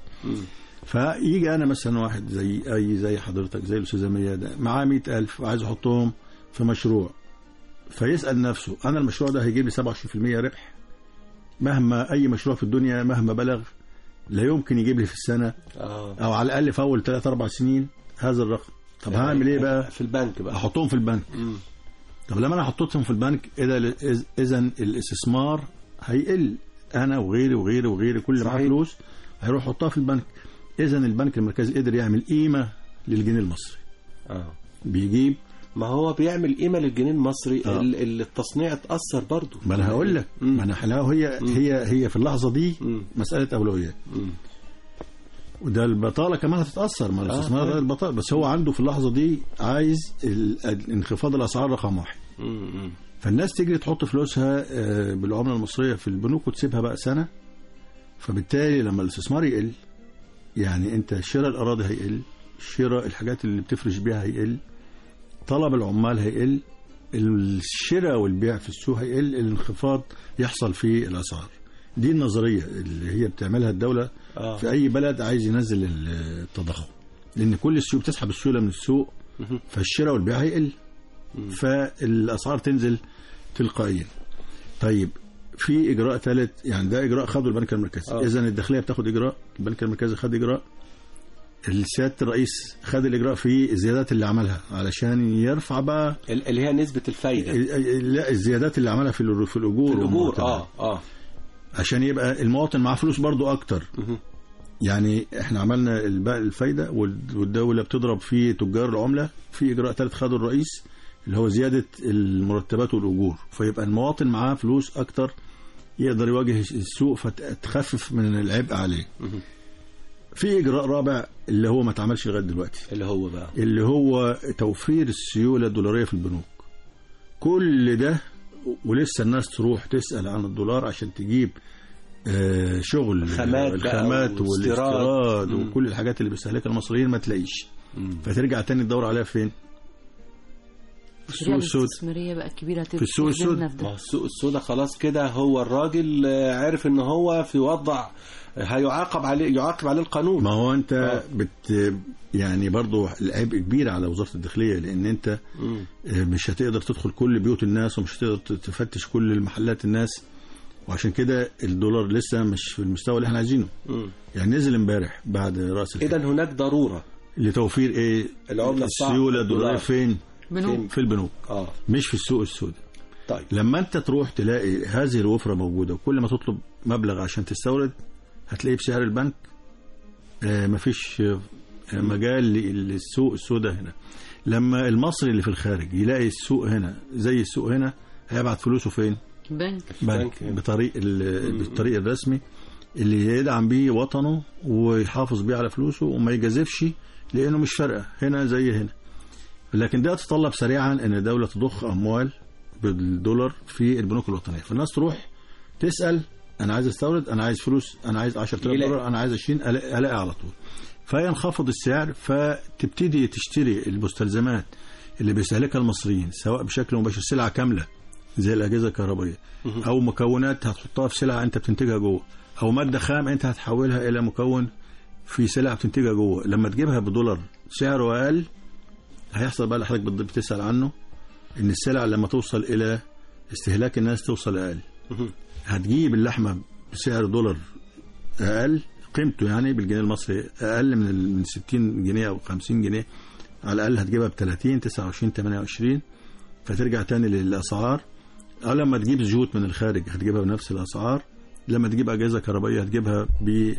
فيجي انا مثلا واحد زي اي زي حضرتك زي الاستاذه ميادة معاه 100000 وعايز احطهم في مشروع فيسال نفسه انا المشروع ده هيجيب لي 27% ربح مهما اي مشروع في الدنيا مهما بلغ لا يمكن يجيب لي في السنه اه او على الاقل في اول 3 4 سنين هذا الرقم طب هعمل ايه بقى في البنك بقى احطهم في البنك مم. طب لما انا حطيتهم في البنك اذا اذا الاستثمار هيقل انا وغيري وغيري وغيري كل اللي معاه صحيح. فلوس هيروح يحطها في البنك اذا البنك المركزي قدر يعمل قيمه للجنيه المصري اه بيجيب ما هو بيعمل قيمه للجنيه المصري آه. ال- ال- التصنيع اتاثر برضه ما انا هقول لك مم. ما انا حلاوه هي هي هي في اللحظه دي مم. مساله اولويات مم. وده البطاله كمان هتتاثر ما الاستثمار آه. غير البطاله بس هو عنده في اللحظه دي عايز ال- انخفاض الاسعار رقم واحد مم. مم. فالناس تجري تحط فلوسها آه، بالعمله المصريه في البنوك وتسيبها بقى سنه فبالتالي لما الاستثمار يقل يعني انت شراء الاراضي هيقل شراء الحاجات اللي بتفرش بيها هيقل طلب العمال هيقل الشراء والبيع في السوق هيقل الانخفاض يحصل في الاسعار دي النظريه اللي هي بتعملها الدوله آه. في اي بلد عايز ينزل التضخم لان كل السوق بتسحب السيوله من السوق مهم. فالشراء والبيع هيقل فالاسعار تنزل تلقائيا طيب في اجراء ثالث يعني ده اجراء خده البنك المركزي آه. اذا الداخليه بتاخد اجراء البنك المركزي خد اجراء سياده الرئيس خد الاجراء في الزيادات اللي عملها علشان يرفع بقى ال- اللي هي نسبه الفايده ال- ال- لا الزيادات اللي عملها في الأجور- في الاجور الاجور والمرتبات. اه اه عشان يبقى المواطن معاه فلوس برضو اكتر مهم. يعني احنا عملنا الب- الفايده وال- والدوله بتضرب في تجار العمله في اجراء ثالث خده الرئيس اللي هو زياده المرتبات والاجور فيبقى المواطن معاه فلوس اكتر يقدر يواجه السوق فتخفف من العبء عليه مهم. في اجراء رابع اللي هو ما اتعملش لغايه دلوقتي اللي هو بقى اللي هو توفير السيوله الدولاريه في البنوك كل ده ولسه الناس تروح تسال عن الدولار عشان تجيب آه، شغل خامات بقى الخامات واستيراد. والاستيراد مم. وكل الحاجات اللي بيستهلكها المصريين ما تلاقيش مم. فترجع تاني تدور عليها فين؟ في السوق الريال السود الاستثماريه بقى كبيره في السوق السود. ما هو السوق السوداء خلاص كده هو الراجل آه، عارف ان هو في وضع هيعاقب عليه يعاقب عليه القانون ما هو انت آه. بت يعني برضو العبء كبير على وزاره الداخليه لان انت مم. آه، مش هتقدر تدخل كل بيوت الناس ومش هتقدر تفتش كل المحلات الناس وعشان كده الدولار لسه مش في المستوى اللي احنا عايزينه مم. يعني نزل امبارح بعد راس الحكم اذا هناك ضروره لتوفير ايه العملة الصعبة. السيوله الدولاريه الدولار. فين بنوك في البنوك اه مش في السوق السوداء طيب لما انت تروح تلاقي هذه الوفره موجوده وكل ما تطلب مبلغ عشان تستورد هتلاقيه بسعر البنك آه مفيش آه مجال لل- للسوق السوداء هنا لما المصري اللي في الخارج يلاقي السوق هنا زي السوق هنا هيبعت فلوسه فين؟ بنك بنك هنا. بطريق ال- بالطريق الرسمي اللي يدعم بيه وطنه ويحافظ بيه على فلوسه وما يجازفش لانه مش فارقه هنا زي هنا لكن ده يتطلب سريعا ان الدوله تضخ اموال بالدولار في البنوك الوطنيه فالناس تروح تسال انا عايز استورد انا عايز فلوس انا عايز 10000 يلاقي. دولار انا عايز 20 الاقي ألاقي على طول فينخفض السعر فتبتدي تشتري المستلزمات اللي بيستهلكها المصريين سواء بشكل مباشر سلعه كامله زي الاجهزه الكهربائيه او مكونات هتحطها في سلعه انت بتنتجها جوه او ماده خام انت هتحولها الى مكون في سلع بتنتجها جوه لما تجيبها بدولار سعره اقل هيحصل بقى اللي حضرتك بت- بتسال عنه ان السلع لما توصل الى استهلاك الناس توصل اقل هتجيب اللحمه بسعر دولار اقل قيمته يعني بالجنيه المصري اقل من ال- من 60 جنيه او 50 جنيه على الاقل هتجيبها ب 30 29 28 فترجع تاني للاسعار او لما تجيب زيوت من الخارج هتجيبها بنفس الاسعار لما تجيب اجهزه كهربائيه هتجيبها ب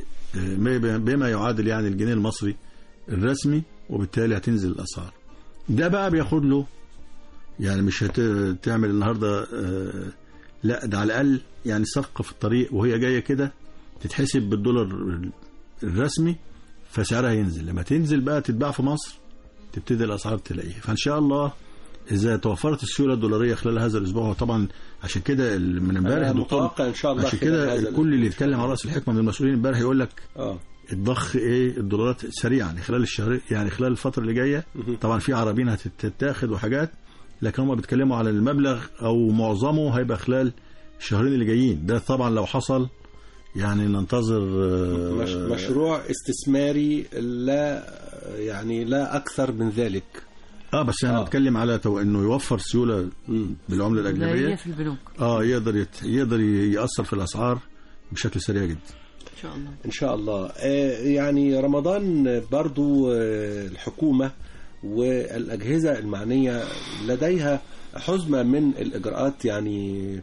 بما يعادل يعني الجنيه المصري الرسمي وبالتالي هتنزل الاسعار ده بقى بياخد له يعني مش هتعمل النهارده آه، لا ده على الاقل يعني صفقه في الطريق وهي جايه كده تتحسب بالدولار الرسمي فسعرها ينزل لما تنزل بقى تتباع في مصر تبتدي الاسعار تلاقيها فان شاء الله اذا توفرت السيوله الدولاريه خلال هذا الاسبوع وطبعا عشان كده ال- من امبارح أنا الدكتور متوقع إن شاء الله عشان خلال كده هذا الكل اللي يتكلم على راس الحكمه من المسؤولين امبارح يقول لك اه الضخ ايه الدولارات سريعا يعني خلال الشهر يعني خلال الفتره اللي جايه طبعا في عربين هتتاخد وحاجات لكن هم بيتكلموا على المبلغ او معظمه هيبقى خلال الشهرين اللي جايين ده طبعا لو حصل يعني ننتظر آه، مش مشروع استثماري لا يعني لا اكثر من ذلك اه بس انا آه. بتكلم على تو انه يوفر سيوله بالعمله لا هي الاجنبيه في البنوك اه يقدر يت... يقدر ياثر في الاسعار بشكل سريع جدا ان شاء الله ان شاء الله آه، يعني رمضان برضو آه، الحكومه والاجهزه المعنيه لديها حزمه من الاجراءات يعني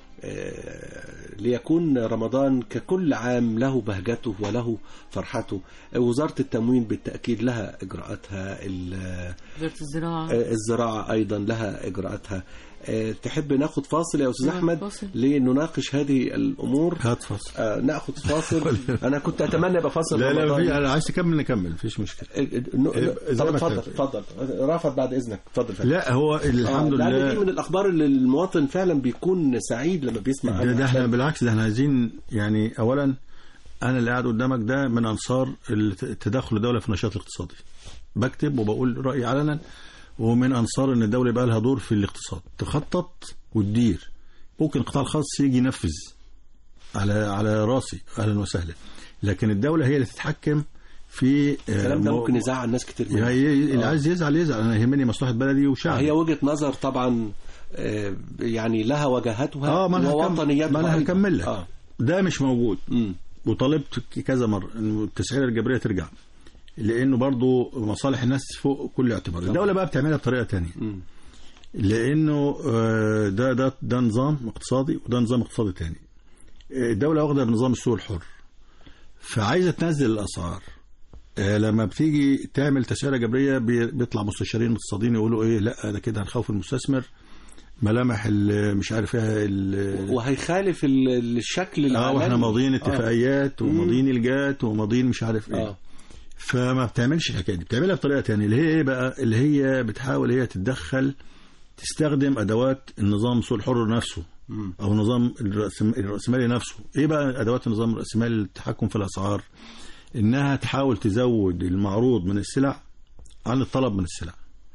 آه، ليكون رمضان ككل عام له بهجته وله فرحته وزاره التموين بالتاكيد لها اجراءاتها ال- وزاره الزراعه آه، الزراعه ايضا لها اجراءاتها آه، تحب ناخد فاصل يا استاذ نعم، احمد فاصل. لنناقش هذه الامور هات فاصل آه، ناخد فاصل انا كنت اتمنى يبقى فاصل لا لا رمضاني. في انا عايز تكمل نكمل مفيش مشكله آه، آه، نو- إيه، زي طب ما اتفضل تحب. اتفضل رافض بعد اذنك اتفضل فندم. لا هو الحمد آه، لأن دي لله من الاخبار اللي المواطن فعلا بيكون سعيد لما بيسمع ده, عنها ده احنا بالعكس ده احنا عايزين يعني اولا انا اللي قاعد قدامك ده من انصار الت- تدخل الدوله في النشاط الاقتصادي بكتب وبقول رايي علنا ومن انصار ان الدوله يبقى لها دور في الاقتصاد تخطط وتدير ممكن القطاع الخاص يجي ينفذ على على راسي اهلا وسهلا لكن الدوله هي اللي تتحكم في آه، الكلام ده مو- ممكن يزعل ناس كتير جدا. يعني اللي آه. عايز يزعل يزعل انا يهمني مصلحه بلدي وشعبي هي وجهه نظر طبعا آه، يعني لها وجهاتها اه ما انا هكمل ووطنياتها ما انا أيضاً. هكمل لك اه ده مش موجود مم. وطالبت كذا مره انه التسعيره الجبريه ترجع لانه برضو مصالح الناس فوق كل اعتبار الدوله بقى بتعملها بطريقه تانية مم. لانه آه، ده ده ده نظام اقتصادي وده نظام اقتصادي تاني آه، الدوله واخده بنظام السوق الحر فعايزه تنزل الاسعار آه، لما بتيجي تعمل تسعيره جبريه بي- بيطلع مستشارين اقتصاديين يقولوا ايه لا ده كده هنخوف المستثمر ملامح ال- مش عارف ايه ال- وهيخالف ال- الشكل اه العالمي واحنا ماضيين آه. اتفاقيات وماضيين الجات وماضيين مش عارف ايه اه فما بتعملش الحكايه دي بتعملها بطريقه تانية اللي هي ايه بقى اللي هي بتحاول هي تتدخل تستخدم ادوات النظام السوق الحر نفسه مم. او نظام الرأسم- الراسمالي نفسه ايه بقى ادوات النظام الراسمالي للتحكم في الاسعار انها تحاول تزود المعروض من السلع عن الطلب من السلع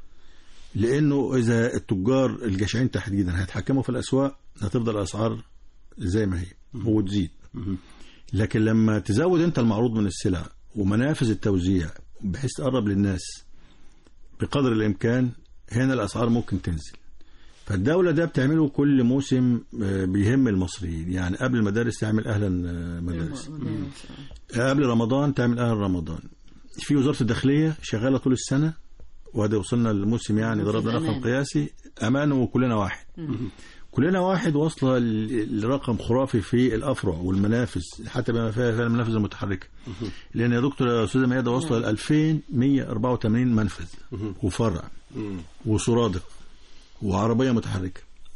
لانه اذا التجار الجشعين تحديدا هيتحكموا في الاسواق هتفضل الاسعار زي ما هي وتزيد لكن لما تزود انت المعروض من السلع ومنافذ التوزيع بحيث تقرب للناس بقدر الامكان هنا الاسعار ممكن تنزل فالدولة ده بتعمله كل موسم آه، بيهم المصريين يعني قبل المدارس تعمل أهلا آه، مدارس قبل رمضان تعمل أهلا رمضان في وزارة الداخلية شغالة طول السنة وادي وصلنا للموسم يعني موسم ضربنا رقم أمان. قياسي أمان وكلنا واحد كلنا واحد واصلة ل- لرقم خرافي في الأفرع والمنافذ حتى بما فيها فيها المنافذ المتحركة لأن يا دكتور يا أستاذة ميادة واصلة ل 2184 منفذ وفرع مم. وسرادق وعربية متحركة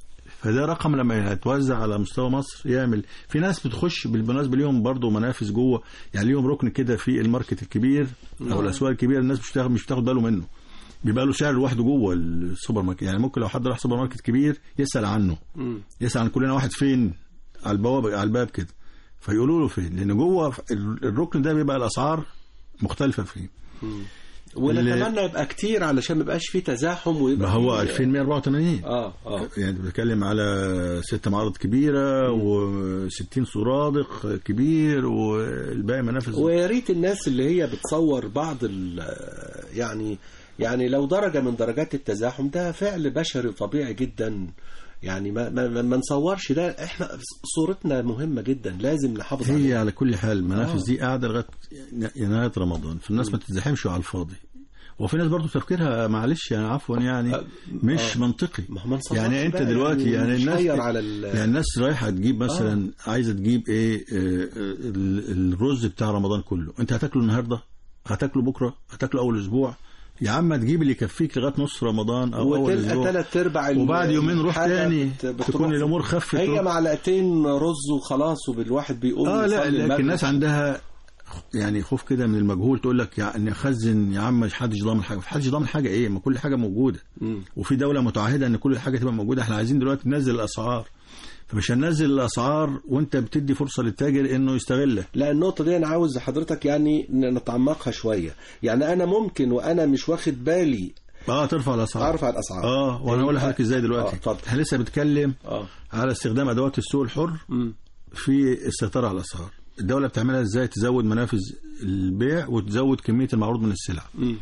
فده رقم لما يتوزع على مستوى مصر يعمل في ناس بتخش بالمناسبه ليهم برضه منافذ جوه يعني ليهم ركن كده في الماركت الكبير او الاسواق الكبيره الناس مش بتاخد مش بتاخد باله منه بيبقى له سعر لوحده جوه السوبر ماركت يعني ممكن لو حد راح سوبر ماركت كبير يسال عنه مم. يسال عن كلنا واحد فين على البوابه على الباب كده فيقولوا له فين لان جوه الركن ده بيبقى الاسعار مختلفه فيه ونتمنى يبقى كتير علشان ما يبقاش فيه تزاحم ويبقى ما هو فيه- 2184 اه اه يعني بتكلم على ست معارض كبيرة و60 سرادق كبير والباقي منافذ ويا ريت الناس اللي هي بتصور بعض ال يعني يعني لو درجة من درجات التزاحم ده فعل بشري طبيعي جدا يعني ما ما, ما- ما نصورش ده احنا صورتنا مهمة جدا لازم نحافظ هي عليها على كل حال المنافذ آه. دي قاعدة لغاية نهاية رمضان فالناس ما تتزحمش على الفاضي وفي ناس برضو تفكيرها معلش يعني عفوا يعني آه، مش آه. منطقي ما هو ما نصورش يعني انت بقى، دلوقتي يعني مش الناس حير على ال- يعني الناس رايحه تجيب مثلا عايزه تجيب ايه آه، آه، ال- الرز بتاع رمضان كله انت هتاكله النهارده هتاكله بكره هتاكله اول اسبوع يا عم تجيب اللي يكفيك لغايه نص رمضان او اول وتلقى اسبوع ثلاث ارباع ال- وبعد يومين روح الحاجة تاني بت- بتروح تكون في- الامور خفت هي روح. معلقتين رز وخلاص وبالواحد بيقوم اه لا يصلي لكن المغرب. الناس عندها يعني خوف كده من المجهول تقول لك يعني خزن يا عم مش حدش ضامن حاجه مش حدش ضامن حاجه ايه ما كل حاجه موجوده مم. وفي دوله متعهده ان كل حاجه تبقى موجوده احنا عايزين دلوقتي ننزل الاسعار فمش هننزل الاسعار وانت بتدي فرصه للتاجر انه يستغلك لا النقطة دي أنا عاوز حضرتك يعني ن- نتعمقها شوية يعني أنا ممكن وأنا مش واخد بالي اه ترفع الاسعار أرفع الأسعار اه وانا اقول لحضرتك ازاي آه، دلوقتي اتفضل. احنا لسه بنتكلم اه على استخدام ادوات السوق الحر مم. في السيطره على الاسعار الدوله بتعملها ازاي تزود منافذ البيع وتزود كميه المعروض من السلع مم.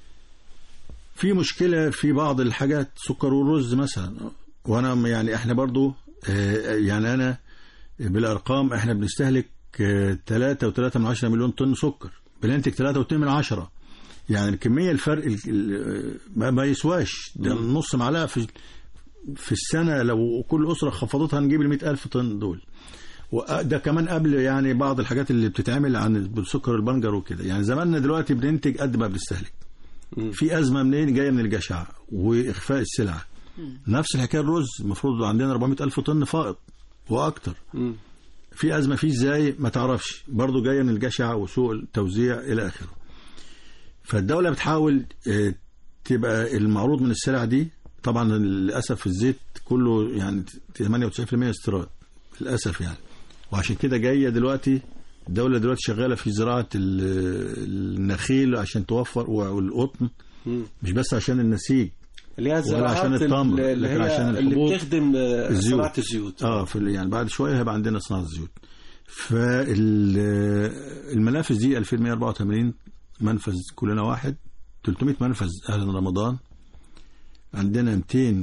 في مشكله في بعض الحاجات سكر والرز مثلا وانا يعني احنا برضو آه، يعني انا بالارقام احنا بنستهلك 3.3 من 10 مليون طن سكر بننتج 3.2 من 10 يعني الكميه الفرق ال- ال- ما, ما يسواش ده نص معلقه في في السنه لو كل اسره خفضتها نجيب ال 100000 طن دول وده كمان قبل يعني بعض الحاجات اللي بتتعمل عن بالسكر البنجر وكده يعني زماننا دلوقتي بننتج قد ما بنستهلك في ازمه منين جايه من الجشع واخفاء السلع نفس الحكايه الرز المفروض عندنا 400 الف طن فائض واكتر مم. في ازمه فيه ازاي ما تعرفش برضه جايه من الجشع وسوء التوزيع الى اخره فالدوله بتحاول آه، تبقى المعروض من السلع دي طبعا للاسف الزيت كله يعني 98% استيراد للاسف يعني وعشان كده جايه دلوقتي الدوله دلوقتي شغاله في زراعه ال- النخيل عشان توفر والقطن مم. مش بس عشان النسيج اللي هي ولا الزراعات عشان التمر، اللي لكن هي عشان اللي الحبوب، بتخدم آه، الزيوت. صناعة الزيوت اه في ال- يعني بعد شويه هيبقى عندنا صناعه زيوت فالمنافذ دي 2184 منفذ كلنا واحد 300 منفذ اهلا رمضان عندنا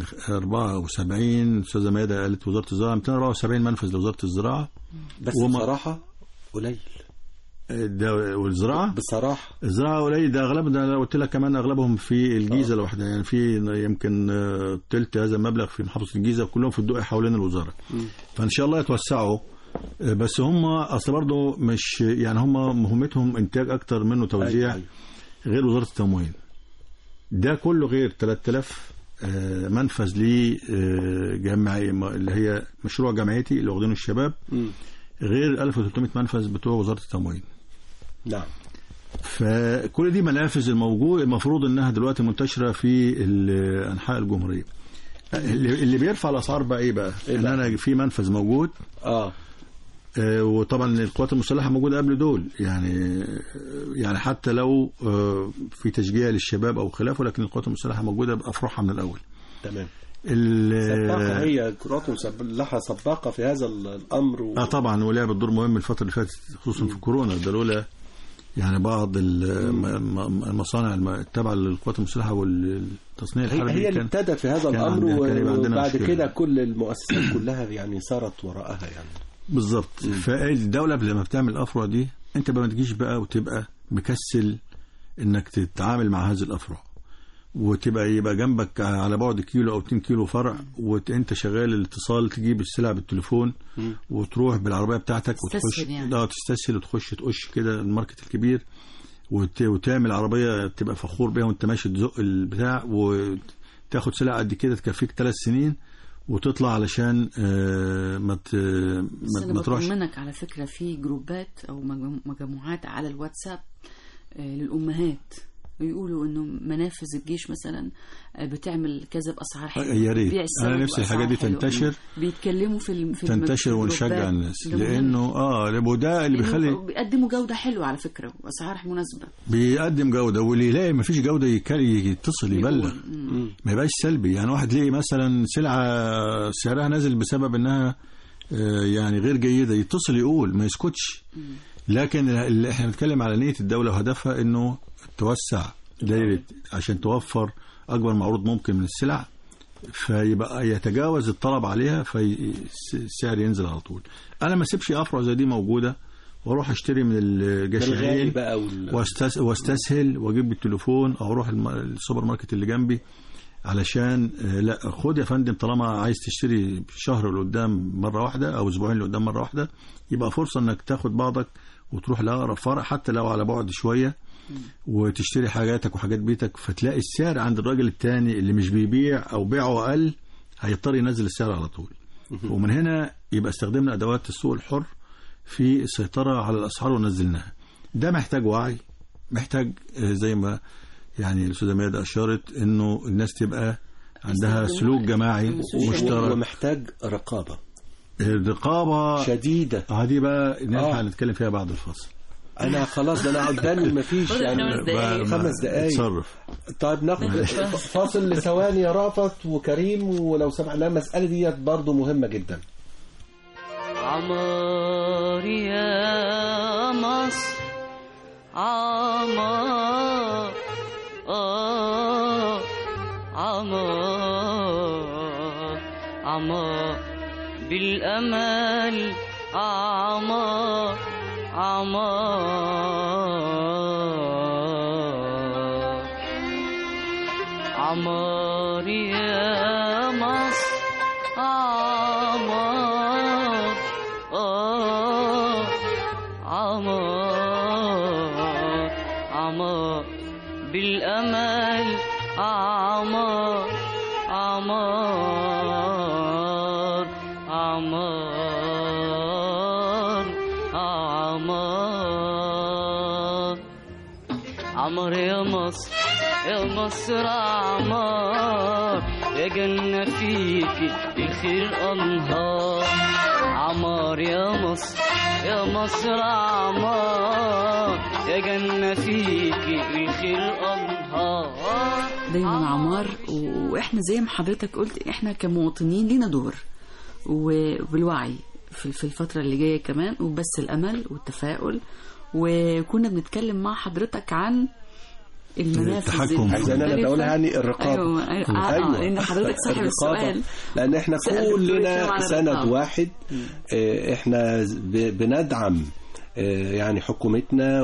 274 استاذه ميادة قالت وزاره الزراعه 274 منفذ لوزاره الزراعه بس وما- بصراحة قليل ده والزراعه بصراحة الزراعه قليل ده اغلب ده أنا قلت لك كمان اغلبهم في الجيزه لوحدها يعني في يمكن آه، تلت هذا المبلغ في محافظه الجيزه كلهم في الدقي حوالين الوزاره فان شاء الله يتوسعوا آه، بس هم اصل برضه مش يعني هم مهمتهم انتاج اكتر منه توزيع أيوة. غير وزاره التموين ده كله غير 3000 آه، منفذ لجمعيه اللي هي مشروع جمعيتي اللي واخدينه الشباب مم. غير 1300 منفذ بتوع وزاره التموين نعم فكل دي منافذ الموجود المفروض انها دلوقتي منتشره في ال- انحاء الجمهوريه اللي اللي بيرفع الاسعار بقى ايه بقى؟ إيه ان بقى؟ انا في منفذ موجود اه آه، وطبعا القوات المسلحه موجوده قبل دول يعني يعني حتى لو آه، في تشجيع للشباب او خلافه لكن القوات المسلحه موجوده بافرحها من الاول تمام ال- سباقة هي كرات مسلحة سباقة في هذا ال- الأمر و... اه طبعا ولعبت دور مهم الفتره اللي فاتت خصوصا في كورونا ده لولا يعني بعض الم- م- المصانع الم- التابعه للقوات المسلحه والتصنيع هي, الحربي هي اللي كان ابتدت في هذا كان الأمر عندنا- كان يبقى عندنا وبعد مشكلة. كده كل المؤسسات كلها يعني سارت وراءها يعني بالظبط فالدوله لما بتعمل الافرع دي انت بقى ما تجيش بقى وتبقى مكسل انك تتعامل مع هذه الافرع وتبقى يبقى جنبك على بعد كيلو او 2 كيلو فرع وانت شغال الاتصال تجيب السلع بالتليفون وتروح بالعربيه بتاعتك تستسهل وتخش يعني. لا تستسهل وتخش تقش كده الماركت الكبير وت... وتعمل عربيه تبقى فخور بيها وانت ماشي تزق البتاع وتاخد سلع قد كده تكفيك ثلاث سنين وتطلع علشان آه، ما ت- بس ما انا ما تروحش بطمنك على فكره في جروبات او مجمو- مجموعات على الواتساب آه، للامهات يقولوا انه منافذ الجيش مثلا آه، بتعمل كذا باسعار حلوه يا ريت. بيع السمك أنا نفسي الحاجات دي بأسعار حلوة. تنتشر. بيتكلموا في الم- في الم- تنتشر في ونشجع الجروبات. الناس ده مهم. لانه اه وده اللي لأنه بيخلي بيقدموا جوده حلوه على فكره واسعار مناسبه بيقدم جوده واللي يلاقي ما فيش جوده يك- يتصل يبلغ ما يبقاش سلبي يعني واحد ليه مثلا سلعه سعرها نازل بسبب انها آه، يعني غير جيده يتصل يقول ما يسكتش لكن اللي احنا بنتكلم على نيه الدوله وهدفها انه توسع دايره عشان توفر اكبر معروض ممكن من السلع فيبقى يتجاوز الطلب عليها فالسعر ينزل على طول انا ما اسيبش افرع زي دي موجوده واروح اشتري من الغالي الجشعين بقى وال... واستس... واستسهل واجيب التليفون او اروح الم... السوبر ماركت اللي جنبي علشان آه، لا خد يا فندم طالما عايز تشتري شهر لقدام مره واحده او اسبوعين لقدام مره واحده يبقى فرصه انك تاخد بعضك وتروح لاقرب فرع حتى لو على بعد شويه وتشتري حاجاتك وحاجات بيتك فتلاقي السعر عند الراجل التاني اللي مش بيبيع او بيعه اقل هيضطر ينزل السعر على طول ومن هنا يبقى استخدمنا ادوات السوق الحر في السيطره على الاسعار ونزلناها ده محتاج وعي محتاج آه، زي ما يعني الاستاذه ميادة اشارت انه الناس تبقى عندها يستخدموا سلوك جماعي السوشيال مشترك ومحتاج رقابة الرقابه شديدة هذه بقى نلحق آه. نتكلم فيها بعد الفاصل أنا خلاص ده أنا قدامي مفيش فاضل يعني خمس دقايق. بقى- خمس دقايق. اتصرف طيب ناخد فاصل لثواني يا رافت وكريم ولو سمحنا لنا المسألة ديت برضو مهمة جدا عمار يا مصر عمار آه عمار عمار بالأمل عمار عمار عمار يا مصر عمار آه عمار عمار بالأمل عمار عمار عمار عمار عمر يا مصر يا مصر عمار يا جنة فيكي الخير أنهار عمار يا مصر يا مصر عمار يا جنة فيكي الخير أنهار دايما عمار و- واحنا زي ما حضرتك قلت احنا كمواطنين لينا دور وبالوعي في في الفترة اللي جاية كمان وبس الأمل والتفاؤل وكنا بنتكلم مع حضرتك عن المنافذ التحكم. عايز أنا المختلفة. بقولها يعني الرقابة أيوة أيوة, آه آه لأن حضرتك صاحب الرقابة. السؤال لأن احنا سأل الدكتور هشام كلنا على سند الرقابة. واحد آه، احنا ب- بندعم آه، يعني حكومتنا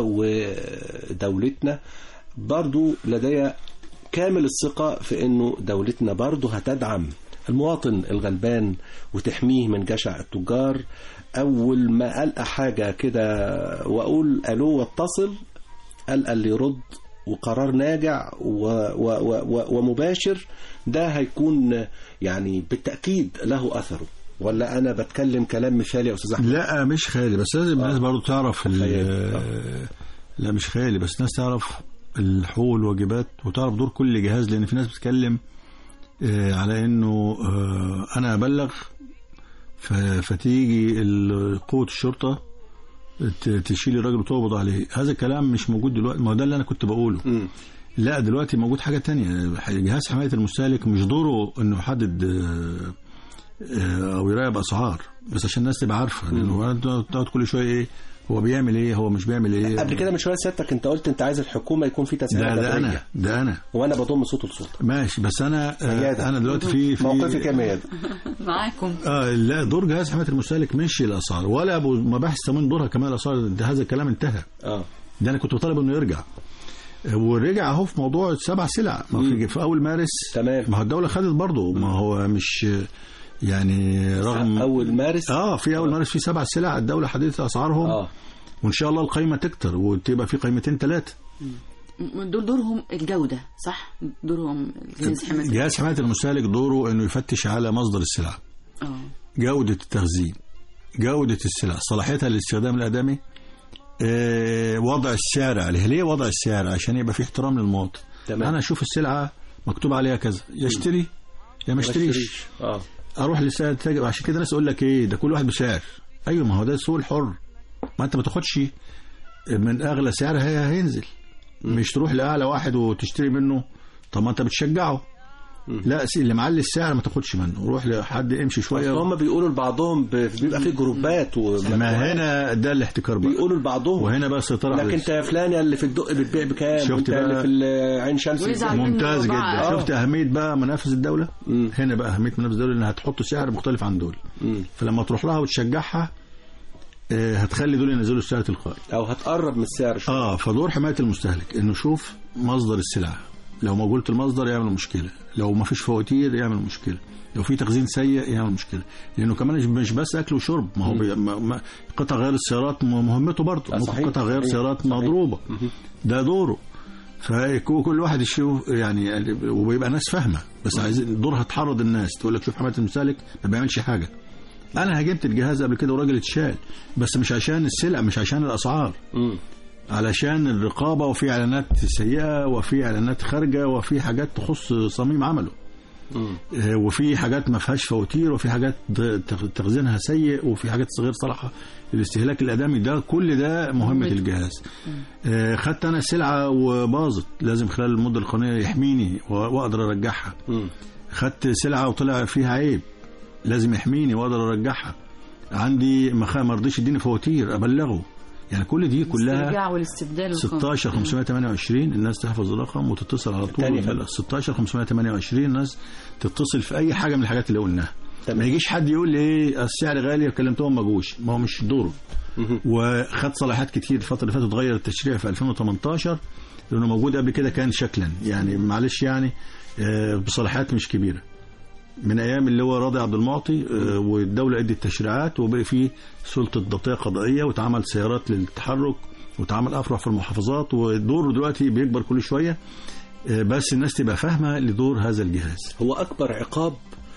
ودولتنا برضو لدي كامل الثقة في انه دولتنا برضو هتدعم المواطن الغلبان وتحميه من جشع التجار اول ما القى حاجة كده واقول الو واتصل القى اللي يرد وقرار ناجع و و و و ومباشر ده هيكون يعني بالتأكيد له أثره ولا أنا بتكلم كلام مثالي يا أستاذ أحمد لا مش خيالي بس لازم الناس برضو تعرف ال- خيالي. لا مش خيالي بس الناس تعرف الحقوق والواجبات وتعرف دور كل جهاز لان في ناس بتتكلم آه، على انه آه، انا ابلغ ف- فتيجي ال- قوه الشرطه ت- تشيل الراجل وتقبض عليه هذا الكلام مش موجود دلوقتي ما هو ده اللي انا كنت بقوله مم. لا دلوقتي موجود حاجه تانية جهاز حمايه المستهلك مش دوره انه يحدد آه، آه، او يراقب اسعار بس عشان الناس تبقى عارفه لانه انت تقعد كل شويه ايه هو بيعمل ايه هو مش بيعمل ايه قبل كده من شوية سيادتك أنت قلت أنت عايز الحكومة يكون في تسعيرات ده ده داخلية. انا ده انا وأنا بضم صوت لصوت ماشي بس انا ميادة. آه انا دلوقتي في في موقفك يا ميادة معاكم آه لا دور جهاز حمايه المستهلك مش الاسعار ولا ابو مباحث تموين دورها كمان الاسعار ده هذا الكلام انتهى اه ده انا كنت بطالب انه يرجع ورجع اهو في موضوع السبع سلع ما في, في اول مارس تمام. ما هو الدوله خدت برضه ما هو مش يعني رغم أول مارس اه في اول مارس في سبع سلع الدوله حددت اسعارهم اه وان شاء الله القيمه تكتر وتبقى في قيمتين ثلاثه م- دول دورهم الجودة صح دورهم جهاز حماية جهاز حمايه المستهلك دوره انه يفتش على مصدر السلعه اه جودة التخزين جودة السلع صلاحيتها للاستخدام الآدمي آه، وضع السعر عليها ليه وضع السعر عشان يبقى في احترام للمواطن تمام. أنا أشوف السلعة مكتوب عليها كذا يشتري يا ما اشتريش اه أروح لسعر التاجر عشان كده الناس يقول لك إيه ده كل واحد بسعر أيوة ما هو ده السوق الحر ما أنت ما تاخدش من أغلى سعر هي هينزل مش تروح لأعلى واحد وتشتري منه طب ما أنت بتشجعه لا اللي معلي السعر ما تاخدش منه روح لحد امشي شويه اصل هم بيقولوا لبعضهم ب- بيبقى في جروبات ما ومجموعات هنا ده الاحتكار بقى بيقولوا لبعضهم وهنا بقى السيطرة على لكن انت يا فلان يا اللي في الدق بتبيع بكام شفت وانت اللي بقى؟ في ال- عين شمس ويزعل بتبيع- منه ممتاز بقى. جدا آه. شفت أهمية بقى منافذ الدولة مم. هنا بقى أهمية منافذ الدولة إنها هتحط سعر مختلف عن دول مم. فلما تروح لها وتشجعها آه، هتخلي دول ينزلوا السعر تلقائي او هتقرب من السعر شويه اه فدور حماية المستهلك إنه يشوف مصدر السلعة لو مجهولة المصدر يعمل مشكلة لو ما فيش فواتير يعمل مشكلة لو في تخزين سيء يعمل مشكلة لأنه كمان مش- مش بس أكل وشرب ما هو بي... ما... ما... قطع غير السيارات م- مهمته برضه آه، ممكن صحيح. قطع غير صحيح. سيارات صحيح. مضروبة ده دوره فكل واحد يشوف يعني وبيبقى ناس فاهمه بس عايزين دورها تحرض الناس تقول لك شوف حمايه المستهلك ما بيعملش حاجه انا هجبت الجهاز قبل كده وراجل اتشال بس مش عشان السلع مش عشان الاسعار مم. علشان الرقابه وفي اعلانات سيئه وفي اعلانات خارجه وفي حاجات تخص صميم عمله مم. آه، وفي حاجات ما فيهاش فواتير وفي حاجات د- تخ- تخزينها سيء وفي حاجات غير صالحه للاستهلاك الادمي ده كل ده مهمه مهمته. الجهاز آه، خدت انا السلعه وباظت لازم خلال المده القانونيه يحميني و- واقدر ارجعها مم. خدت سلعه وطلع فيها عيب لازم يحميني واقدر ارجعها عندي ما خ- ما رضيش يديني فواتير ابلغه يعني كل دي كلها الاسترجاع والاستبدال والقانون. 16 528 الناس تحفظ الرقم وتتصل على التانية طول فندم. 16 528 الناس تتصل في اي حاجه من الحاجات اللي قلناها تمام. ما يجيش حد يقول لي ايه السعر غالي وكلمتهم ما جوش ما هو مش دوره مهم. وخد صلاحيات كتير الفتره اللي فاتت اتغير التشريع في 2018 لانه موجود قبل كده كان شكلا يعني معلش يعني آه، بصلاحيات مش كبيره من ايام اللي هو راضي عبد المعطي آه، والدوله ادت تشريعات وبقى في سلطه ضبطيه قضائيه واتعمل سيارات للتحرك واتعمل افرع في المحافظات ودوره دلوقتي بيكبر كل شويه آه، بس الناس تبقى فاهمه لدور هذا الجهاز هو اكبر عقاب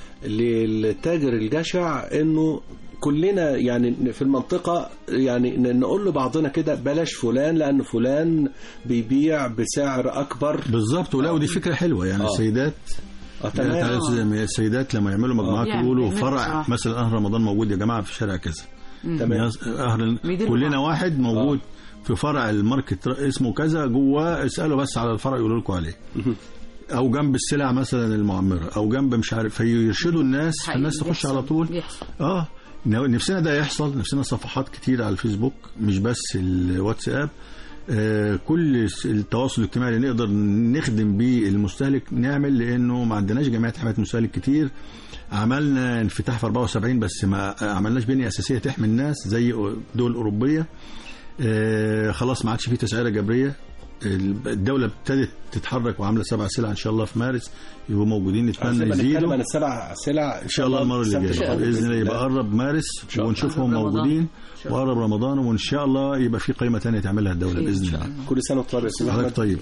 للتاجر الجشع انه كلنا يعني في المنطقة يعني ن- نقول لبعضنا كده بلاش فلان لأن فلان بيبيع بسعر أكبر بالظبط ولا ودي فكره حلوه يعني آه. السيدات آه يعني تمام تعرف زي ما السيدات لما يعملوا مجموعات يعني يقولوا بيعملوا فرع بصراحة. مثلا قهر رمضان موجود يا جماعه في شارع كذا تمام ناس- قهر بيديروا كلنا بعض. واحد موجود في فرع الماركت اسمه كذا جواه اسالوا بس على الفرع يقولوا لكم عليه او جنب السلع مثلا المعمره او جنب مش عارف فيرشدوا الناس حقيقي فالناس تخش بيحصل. على طول بيحصل. اه نفسنا ده يحصل نفسنا صفحات كتير على الفيسبوك مش بس الواتساب آه، كل التواصل الاجتماعي اللي نقدر نخدم بيه المستهلك نعمل لانه ما عندناش جمعيات حمايه المستهلك كتير عملنا انفتاح في 74 بس ما عملناش بنيه اساسيه تحمي الناس زي دول اوروبيه آه، خلاص ما عادش في تسعيره جبريه الدوله ابتدت تتحرك وعامله سبع سلع ان شاء الله في مارس يبقوا موجودين نتمنى نتكلم يزيدوا عن السبع سلع ان شاء الله المره اللي السبت جايه باذن الله يبقى قرب مارس شاء الله. ونشوفهم قرب رمضان. موجودين إن شاء الله. وقرب رمضان وان شاء الله يبقى في قيمه ثانيه تعملها الدوله إن باذن شاء الله الله. كل سنة وانت طيب يا أستاذ حضرتك أحمد طيب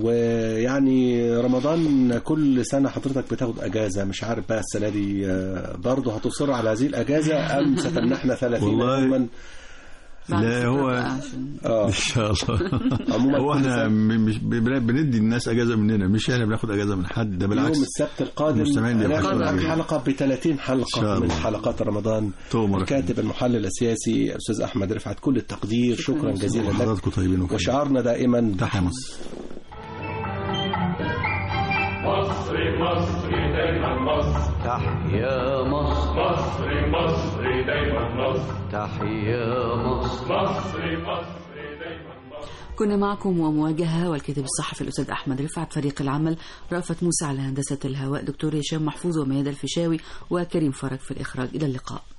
ويعني رمضان كل سنة حضرتك بتاخد أجازة مش عارف بقى السنة دي آه، برضه هتصر على هذه الأجازة أم ستمنحنا 30 والله يوما بعد لا الفطر هو بقى عشان- اه ان شاء الله عموما هو كل احنا سنة. م- مش بن- بندي الناس اجازه مننا مش احنا بناخد اجازه من حد ده يوم بالعكس السبت القادم المستمعين دي هناخد حلقة. حلقة ب 30 إن حلقة شاء من الله. حلقات رمضان تؤمر الكاتب المحلل السياسي أستاذ أحمد رفعت كل التقدير شكرا جزيلا لك حضراتكم طيبين وخير وشعارنا دائما تحيا مصر مصري مصري دايما مصر تحيا مصر مصري مصري دايما مصر تحيا مصر مصري مصري دايما مصر كنا معكم ومواجهة والكاتب الصحفي الأستاذ أحمد رفعت فريق العمل رأفت موسى على هندسة الهواء دكتور هشام محفوظ وميادة الفيشاوي وكريم فرج في الإخراج إلى اللقاء